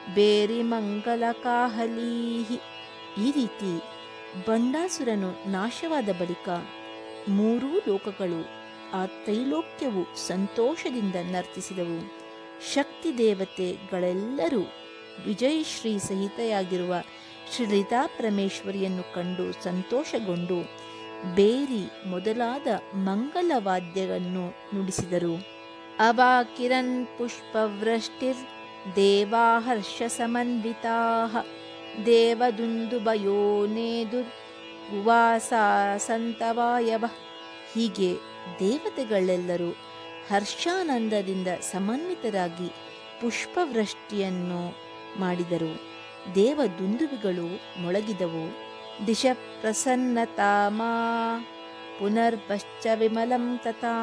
ಬೇರಿಮಂಗಲಕಾಹಲೀಹಿ ಈ ರೀತಿ ಬಂಡಾಸುರನು ನಾಶವಾದ ಬಳಿಕ ಮೂರೂ ಲೋಕಗಳು ಆ ತ್ರೈಲೋಕ್ಯವು ಸಂತೋಷದಿಂದ ನರ್ತಿಸಿದವು ಶಕ್ತಿ ದೇವತೆಗಳೆಲ್ಲರೂ ವಿಜಯಶ್ರೀ ಸಹಿತೆಯಾಗಿರುವ ಶ್ರೀಲಿತಾ ಪರಮೇಶ್ವರಿಯನ್ನು ಕಂಡು ಸಂತೋಷಗೊಂಡು ಬೇರಿ ಮೊದಲಾದ ಮಂಗಲವಾದ್ಯವನ್ನು ನುಡಿಸಿದರು ಅವಾಕಿರನ್ ಪುಷ್ಪವೃಷ್ಟಿರ್ ದೇವಾ ಹರ್ಷ ಸಮನ್ವಿತಾ ದೇವದುಂದುಭಯೋ ನೇದುರ್ ಉವಾಸ ಸಂತವಾಯವ ಹೀಗೆ ದೇವತೆಗಳೆಲ್ಲರೂ ಹರ್ಷಾನಂದದಿಂದ ಸಮನ್ವಿತರಾಗಿ ಪುಷ್ಪವೃಷ್ಟಿಯನ್ನು ಮಾಡಿದರು ದೇವದುಂದುಬಿಗಳು ಮೊಳಗಿದವು ದಿಶ ಪ್ರಸನ್ನತಾಮಾ ಪುನರ್ಪಶ್ಚ ವಿಮಲಂ ತಥಾ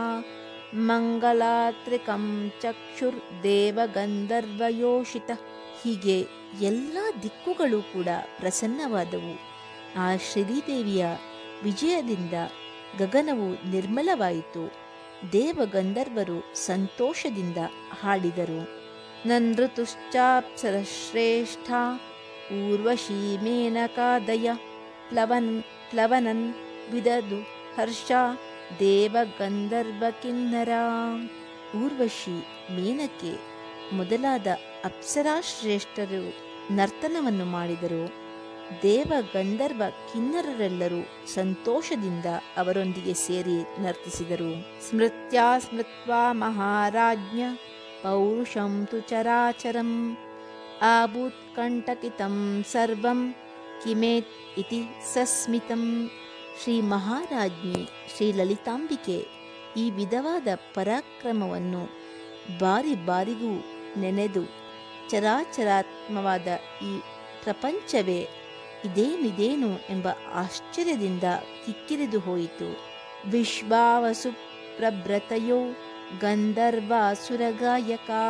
ಮಂಗಲಾತ್ರಿಕಂ ಚಕ್ಷುರ್ ದೇವಗಂಧರ್ವಯೋಷಿತ ಹೀಗೆ ಎಲ್ಲ ದಿಕ್ಕುಗಳು ಕೂಡ ಪ್ರಸನ್ನವಾದವು ಆ ಶ್ರೀದೇವಿಯ ವಿಜಯದಿಂದ ಗಗನವು ನಿರ್ಮಲವಾಯಿತು ದೇವಗಂಧರ್ವರು ಸಂತೋಷದಿಂದ ಹಾಡಿದರು ನೃತುಶ್ಚಾಪ್ಸರ ಶ್ರೇಷ್ಠ ಊರ್ವಶೀ ಮೇನಕಾದಯ ಪ್ಲವನ್ ಪ್ಲವನನ್ ವಿದದು ಹರ್ಷ ದೇವಗಂಧರ್ವ ಕಿನ್ನರ ಊರ್ವಶಿ ಮೇನಕೆ ಮೊದಲಾದ ಅಪ್ಸರಾಶ್ರೇಷ್ಠರು ನರ್ತನವನ್ನು ಮಾಡಿದರು ದೇವ ಗಂಧರ್ವ ಕಿನ್ನರರೆಲ್ಲರೂ ಸಂತೋಷದಿಂದ ಅವರೊಂದಿಗೆ ಸೇರಿ ನರ್ತಿಸಿದರು ಸ್ಮೃತ್ಯಾ ಸ್ಮೃತ್ವಾ ಮಹಾರಾಜ್ಞ ಪೌರುಷಂ ತು ಚರಾಚರಂ ಆಭೂತ್ಕಂಟಕಿತಂ ಸರ್ವಂ ಕಿಮೇತ್ ಇತಿ ಸಸ್ಮಿತಂ ಶ್ರೀ ಮಹಾರಾಜ್ಞಿ ಶ್ರೀ ಲಲಿತಾಂಬಿಕೆ ಈ ವಿಧವಾದ ಪರಾಕ್ರಮವನ್ನು ಬಾರಿ ಬಾರಿಗೂ ನೆನೆದು ಚರಾಚರಾತ್ಮವಾದ ಈ ಪ್ರಪಂಚವೇ ಇದೇನಿದೇನು ಎಂಬ ಆಶ್ಚರ್ಯದಿಂದ ಕಿಕ್ಕಿರಿದು ಹೋಯಿತು ವಿಶ್ವಾವಸು ಪ್ರಭೃತಯೋ ಗಂಧರ್ವಾಸುರಗಾಯಕಾ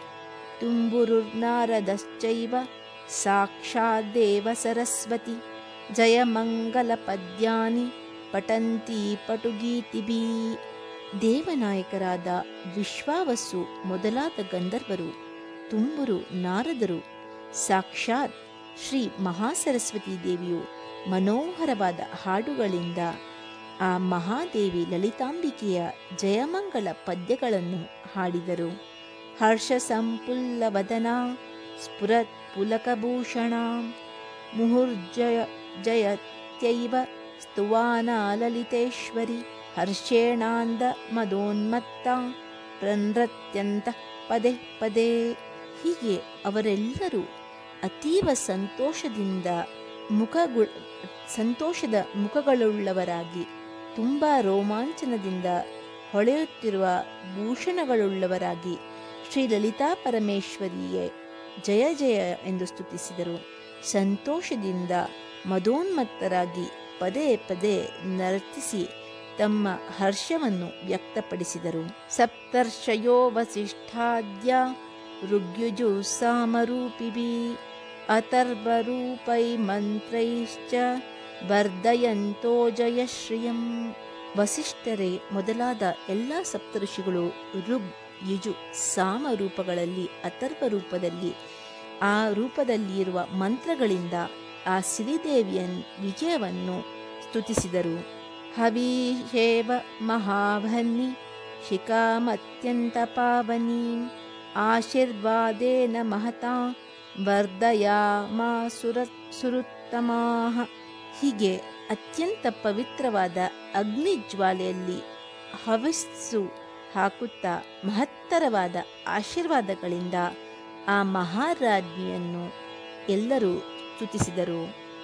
ತುಂಬುರುರ್ನಾರದಶ್ಚೈವ ಸಾಕ್ಷಾದ್ದೇವ ಸರಸ್ವತಿ ಜಯಮಂಗಲ ಪದ್ಯಾನಿ ಪಟಂತಿ ಪಟುಗೀತಿಭಿ ದೇವನಾಯಕರಾದ ವಿಶ್ವಾವಸ್ಸು ಮೊದಲಾದ ಗಂಧರ್ವರು ತುಂಬುರು ನಾರದರು ಸಾಕ್ಷಾತ್ ಶ್ರೀ ಮಹಾಸರಸ್ವತಿ ದೇವಿಯು ಮನೋಹರವಾದ ಹಾಡುಗಳಿಂದ ಆ ಮಹಾದೇವಿ ಲಲಿತಾಂಬಿಕೆಯ ಜಯಮಂಗಳ ಪದ್ಯಗಳನ್ನು ಹಾಡಿದರು ಹರ್ಷ ಸಂಪುಲ್ಲವದನ ಸ್ಫುರತ್ ಪುಲಕಭೂಷಣ ಮುಹುರ್ಜಯ ಜಯತ್ಯೈವ ಸ್ತುವಾನಾ ಲಲಿತೇಶ್ವರಿ ಹರ್ಷೇಣಾಂದ ಮದೋನ್ಮತ್ತ ಪ್ರನೃತ್ಯಂತ ಪದೇ ಪದೇ ಹೀಗೆ ಅವರೆಲ್ಲರೂ ಅತೀವ ಸಂತೋಷದಿಂದ ಮುಖಗು ಸಂತೋಷದ ಮುಖಗಳುಳ್ಳವರಾಗಿ ತುಂಬ ರೋಮಾಂಚನದಿಂದ ಹೊಳೆಯುತ್ತಿರುವ ಭೂಷಣಗಳುಳ್ಳವರಾಗಿ ಶ್ರೀ ಲಲಿತಾ ಪರಮೇಶ್ವರಿಯೇ ಜಯ ಜಯ ಎಂದು ಸ್ತುತಿಸಿದರು ಸಂತೋಷದಿಂದ ಮದೋನ್ಮತ್ತರಾಗಿ ಪದೇ ಪದೇ ನರ್ತಿಸಿ ತಮ್ಮ ಹರ್ಷವನ್ನು ವ್ಯಕ್ತಪಡಿಸಿದರು ಸಪ್ತರ್ಷಯೋ ವಸಿಷ್ಠಾದ್ಯ ಋಗ್ಯುಜು ಸಾಮರೂಪಿಭಿ ಅಥರ್ವರೂಪೈ ಮಂತ್ರೈಶ್ಚ ವರ್ಧಯಂತೋ ಜಯಶ್ರಿಯಂ ವಸಿಷ್ಠರೇ ಮೊದಲಾದ ಎಲ್ಲ ಸಪ್ತಋಷಿಗಳು ಋಗ್ ಯುಜು ಸಾಮ ರೂಪಗಳಲ್ಲಿ ಅಥರ್ವ ರೂಪದಲ್ಲಿ ಆ ರೂಪದಲ್ಲಿರುವ ಮಂತ್ರಗಳಿಂದ ಆ ಸಿರಿದೇವಿಯ ವಿಜಯವನ್ನು ಸ್ತುತಿಸಿದರು ಹವಿಷೇವ ಮಹಾಭನ್ನಿ ಶಿಖಾಮತ್ಯಂತ ಪಾವನಿ ಆಶೀರ್ವಾದೇನ ಮಹತಾ ವರ್ಧಯಾಮಾ ಸುರ ಸುರುತ್ತಮಾಹ ಹೀಗೆ ಅತ್ಯಂತ ಪವಿತ್ರವಾದ ಅಗ್ನಿ ಜ್ವಾಲೆಯಲ್ಲಿ ಹವಿಸ್ಸು ಹಾಕುತ್ತಾ ಮಹತ್ತರವಾದ ಆಶೀರ್ವಾದಗಳಿಂದ ಆ ಮಹಾರಾಜ್ಞಿಯನ್ನು ಎಲ್ಲರೂ ಸ್ತುತಿಸಿದರು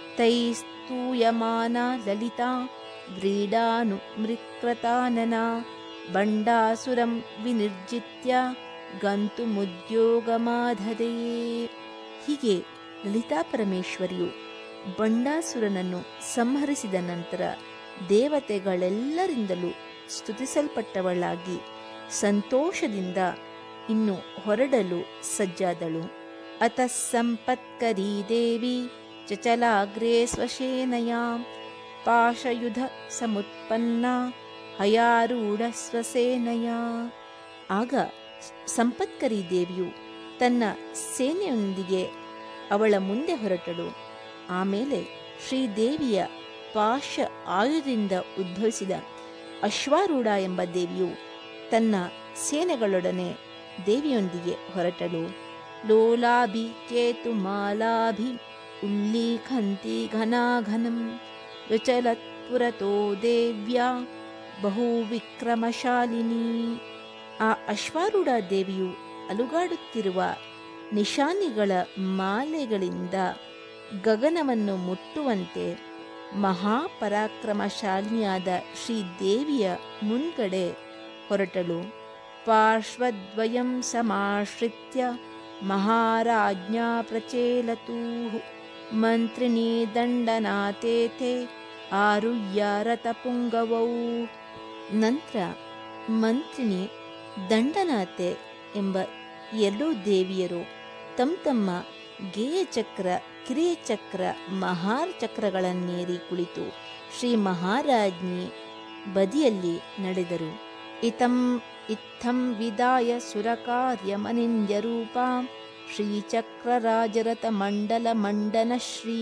ತೈಸ್ತೂಯಮಾನ ಲಲಿತಾ ವ್ರೀಡಾನು ಮೃಕ್ರತಾನನ ಬಂಡಾಸುರಂ ವಿನಿರ್ಜಿತ್ಯ ಗಂತು ಮುದ್ಯೋಗಮಾಧದೇ ಹೀಗೆ ಲಲಿತಾ ಪರಮೇಶ್ವರಿಯು ಬಂಡಾಸುರನನ್ನು ಸಂಹರಿಸಿದ ನಂತರ ದೇವತೆಗಳೆಲ್ಲರಿಂದಲೂ ಸ್ತುತಿಸಲ್ಪಟ್ಟವಳಾಗಿ ಸಂತೋಷದಿಂದ ಇನ್ನು ಹೊರಡಲು ಸಜ್ಜಾದಳು ಅತ ಸಂಪತ್ಕರೀ ದೇವಿ ಚಚಲಾಗ್ರೇ ಸ್ವಶೇನಯ ಪಾಶಯುಧ ಸಮುತ್ಪನ್ನ ಹಯಾರೂಢ ಸ್ವಸೇನಯ ಆಗ ಸಂಪತ್ಕರಿ ದೇವಿಯು ತನ್ನ ಸೇನೆಯೊಂದಿಗೆ ಅವಳ ಮುಂದೆ ಹೊರಟಳು ಆಮೇಲೆ ಶ್ರೀದೇವಿಯ ಪಾಶ ಆಯುಧದಿಂದ ಉದ್ಭವಿಸಿದ ಅಶ್ವಾರೂಢ ಎಂಬ ದೇವಿಯು ತನ್ನ ಸೇನೆಗಳೊಡನೆ ದೇವಿಯೊಂದಿಗೆ ಹೊರಟಳು ಲೋಲಾಭಿ ಕೇತುಮಾಲಾಭಿ ಉಲ್ಲೀಖಂತಿ ಘನಾಘನಂ ವಿಚಲತ್ಪುರತೋ ದೇವ್ಯಾ ಬಹು ವಿಕ್ರಮಶಾಲಿನಿ ಆ ಅಶ್ವಾರೂಢ ದೇವಿಯು ಅಲುಗಾಡುತ್ತಿರುವ ನಿಶಾನಿಗಳ ಮಾಲೆಗಳಿಂದ ಗಗನವನ್ನು ಮುಟ್ಟುವಂತೆ ಮಹಾಪರಾಕ್ರಮಶಾಲಿನಿಯಾದ ಶ್ರೀದೇವಿಯ ಮುಂದ್ಗಡೆ ಹೊರಟಳು ಪಾರ್ಶ್ವದ್ವಯಂ ಸಮಾಶ್ರಿತ್ಯ ಮಹಾರಾಜ್ಞಾ ಪ್ರಚೇಲತೂ ಮಂತ್ರಿಣೀ ದಂಡನಾತೇತೆ ಆರುಹ್ಯ ರಥಪುಂಗವೌ ನಂತರ ಮಂತ್ರಿಣಿ ದಂಡನಾತೆ ಎಂಬ ಎರಡೂ ದೇವಿಯರು ತಮ್ಮ ತಮ್ಮ ಗೇಯಚಕ್ರ ಕಿರಿಯಚಕ್ರ ಮಹಾರ್ ಚಕ್ರಗಳನ್ನೇರಿ ಕುಳಿತು ಶ್ರೀ ಮಹಾರಾಜ್ಞಿ ಬದಿಯಲ್ಲಿ ನಡೆದರು ಇತಂ ಇತ್ತಂ ವಿದಾಯ ಸುರಕಾರ್ಯಮನಿಂದ್ಯ ರೂಪಾಂ ಶ್ರೀಚಕ್ರರಾಜರಥ ಮಂಡಲ ಮಂಡನ ಶ್ರೀ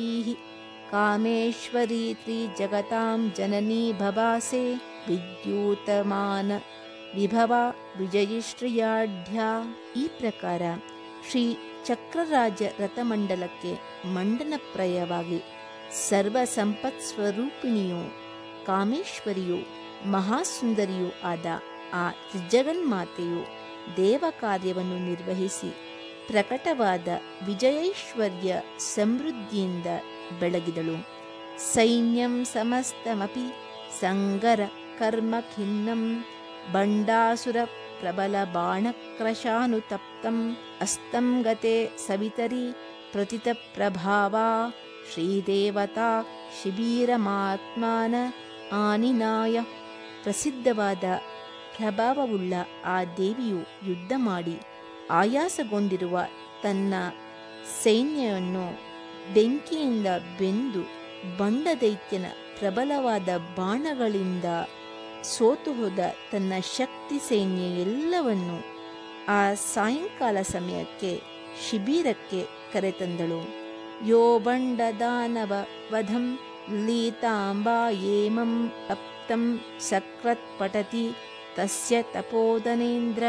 ಕಾಮೇಶ್ವರಿ ತ್ರಿ ಜಗತಾಂ ಜನನೀ ಭವಾಸೆ ವಿದ್ಯೂತಮಾನ ವಿಭವ ವಿಜಯಶ್ರೀಯಾಢ್ಯ ಈ ಪ್ರಕಾರ ಶ್ರೀ ಚಕ್ರರಾಜ ರಥಮಂಡಲಕ್ಕೆ ಮಂಡನಪ್ರಾಯವಾಗಿ ಸರ್ವ ಸಂಪತ್ ಸ್ವರೂಪಿಣಿಯೂ ಕಾಮೇಶ್ವರಿಯು ಮಹಾಸುಂದರಿಯೂ ಆದ ಆ ತ್ರಿಜಗನ್ಮಾತೆಯು ದೇವ ಕಾರ್ಯವನ್ನು ನಿರ್ವಹಿಸಿ ಪ್ರಕಟವಾದ ವಿಜಯೈಶ್ವರ್ಯ ಸಮೃದ್ಧಿಯಿಂದ ಬೆಳಗಿದಳು ಸೈನ್ಯಂ ಸಮಸ್ತಮಪಿ ಸಂಗರ ಕರ್ಮ ಖಿನ್ನಂ ಬಂಡಾಸುರ ಪ್ರಬಲ ಬಾಣಕ್ರಶಾನುತಪ್ತಂ ಅಸ್ತಂ ಗತೆ ಸವಿತರಿ ಪ್ರತಿತ ಪ್ರಭಾವಾ ಶ್ರೀದೇವತಾ ಶಿಬಿರಮಾತ್ಮಾನ ಆನಿನಾಯ ಪ್ರಸಿದ್ಧವಾದ ಪ್ರಭಾವವುಳ್ಳ ಆ ದೇವಿಯು ಯುದ್ಧ ಮಾಡಿ ಆಯಾಸಗೊಂಡಿರುವ ತನ್ನ ಸೈನ್ಯವನ್ನು ಬೆಂಕಿಯಿಂದ ಬೆಂದು ಬಂಡದೈತ್ಯನ ಪ್ರಬಲವಾದ ಬಾಣಗಳಿಂದ ಸೋತು ಹೋದ ತನ್ನ ಶಕ್ತಿ ಸೈನ್ಯ ಎಲ್ಲವನ್ನು ಆ ಸಾಯಂಕಾಲ ಸಮಯಕ್ಕೆ ಶಿಬಿರಕ್ಕೆ ಕರೆತಂದಳು ಯೋ ಬಂಡ ದಾನವ ವಧಂ ಲೀತಾಂಬಾ ಏಮಂ ಅಪ್ತಂ ಸಕ್ರತ್ ಪಟತಿ ತಸ್ಯ ತಪೋದನೇಂದ್ರ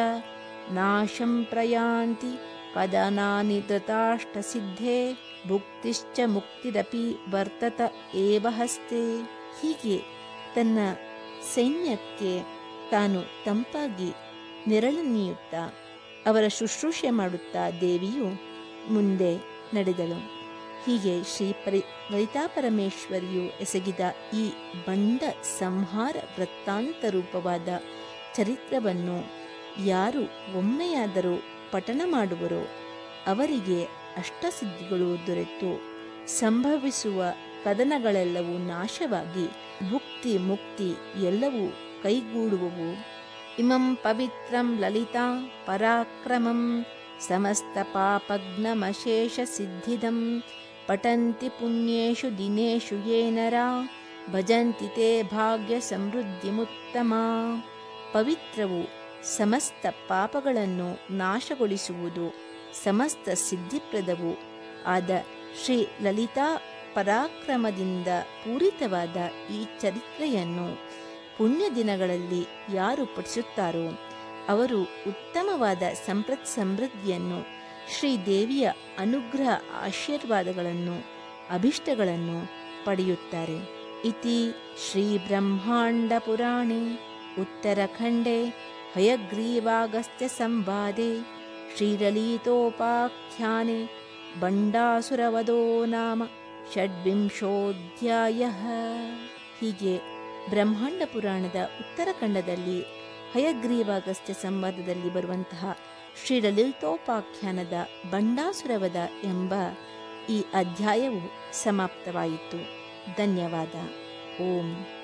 ನಾಶಂ ಪ್ರಯಾಂತಿ ಕದನಾನಿ ಧೃತಾಷ್ಟಸಿದ್ಧೇ ಭುಕ್ತಿಶ್ಚ ಮುಕ್ತಿರಪಿ ವರ್ತತ ಏವ ಹಸ್ತೆ ಹೀಗೆ ತನ್ನ ಸೈನ್ಯಕ್ಕೆ ತಾನು ತಂಪಾಗಿ ನೆರಳು ನೀಯುತ್ತಾ ಅವರ ಶುಶ್ರೂಷೆ ಮಾಡುತ್ತಾ ದೇವಿಯು ಮುಂದೆ ನಡೆದಳು ಹೀಗೆ ಶ್ರೀ ಪರಿ ಲಲಿತಾ ಪರಮೇಶ್ವರಿಯು ಎಸಗಿದ ಈ ಬಂಡ ಸಂಹಾರ ವೃತ್ತಾಂತ ರೂಪವಾದ ಚರಿತ್ರವನ್ನು ಯಾರು ಒಮ್ಮೆಯಾದರೂ ಪಠಣ ಮಾಡುವರೋ ಅವರಿಗೆ ಅಷ್ಟಸಿದ್ಧಿಗಳು ದೊರೆತು ಸಂಭವಿಸುವ ಕದನಗಳೆಲ್ಲವೂ ನಾಶವಾಗಿ ಭುಕ್ತಿ ಮುಕ್ತಿ ಎಲ್ಲವೂ ಕೈಗೂಡುವವು ಇಮಂ ಪವಿತ್ರಂ ಲಲಿತಾ ಪರಾಕ್ರಮಂ ಸಮಸ್ತ ಪಾಪಗ್ನಮಶೇಷ ಸಿದ್ಧಿದಂ ಪಠಂತಿ ಪುಣ್ಯೇಷು ದಿನೇಷು ಯೇ ನರಾ ಭಜಂತಿ ತೇ ಭಾಗ್ಯ ಸಮೃದ್ಧಿಮುತ್ತಮ ಪವಿತ್ರವು ಸಮಸ್ತ ಪಾಪಗಳನ್ನು ನಾಶಗೊಳಿಸುವುದು ಸಮಸ್ತ ಸಿದ್ಧಿಪ್ರದವು ಆದ ಶ್ರೀ ಲಲಿತಾ ಪರಾಕ್ರಮದಿಂದ ಪೂರಿತವಾದ ಈ ಚರಿತ್ರೆಯನ್ನು ಪುಣ್ಯ ದಿನಗಳಲ್ಲಿ ಯಾರು ಪಠಿಸುತ್ತಾರೋ ಅವರು ಉತ್ತಮವಾದ ಸಂಪ್ರತ್ ಸಮೃದ್ಧಿಯನ್ನು ಶ್ರೀದೇವಿಯ ಅನುಗ್ರಹ ಆಶೀರ್ವಾದಗಳನ್ನು ಅಭಿಷ್ಟಗಳನ್ನು ಪಡೆಯುತ್ತಾರೆ ಇತಿ ಶ್ರೀ ಬ್ರಹ್ಮಾಂಡ ಪುರಾಣೆ ಉತ್ತರಖಂಡೇ ಹಯಗ್ರೀವಾಗಸ್ತ್ಯ ಸಂವಾದೆ ಶ್ರೀಲಲಿತೋಪಾಖ್ಯಾನೆ ಬಂಡಾಸುರವದೋ ನಾಮ ಷಡ್ವಿಂಶೋಧ್ಯಾಯ ಹೀಗೆ ಬ್ರಹ್ಮಾಂಡ ಪುರಾಣದ ಉತ್ತರಖಂಡದಲ್ಲಿ ಹಯಗ್ರೀವಾಗಸ್ತ್ಯ ಸಂವಾದದಲ್ಲಿ ಬರುವಂತಹ ಶ್ರೀ ಲಲಿತೋಪಾಖ್ಯಾನದ ಬಂಡಾಸುರವದ ಎಂಬ ಈ ಅಧ್ಯಾಯವು ಸಮಾಪ್ತವಾಯಿತು ಧನ್ಯವಾದ ಓಂ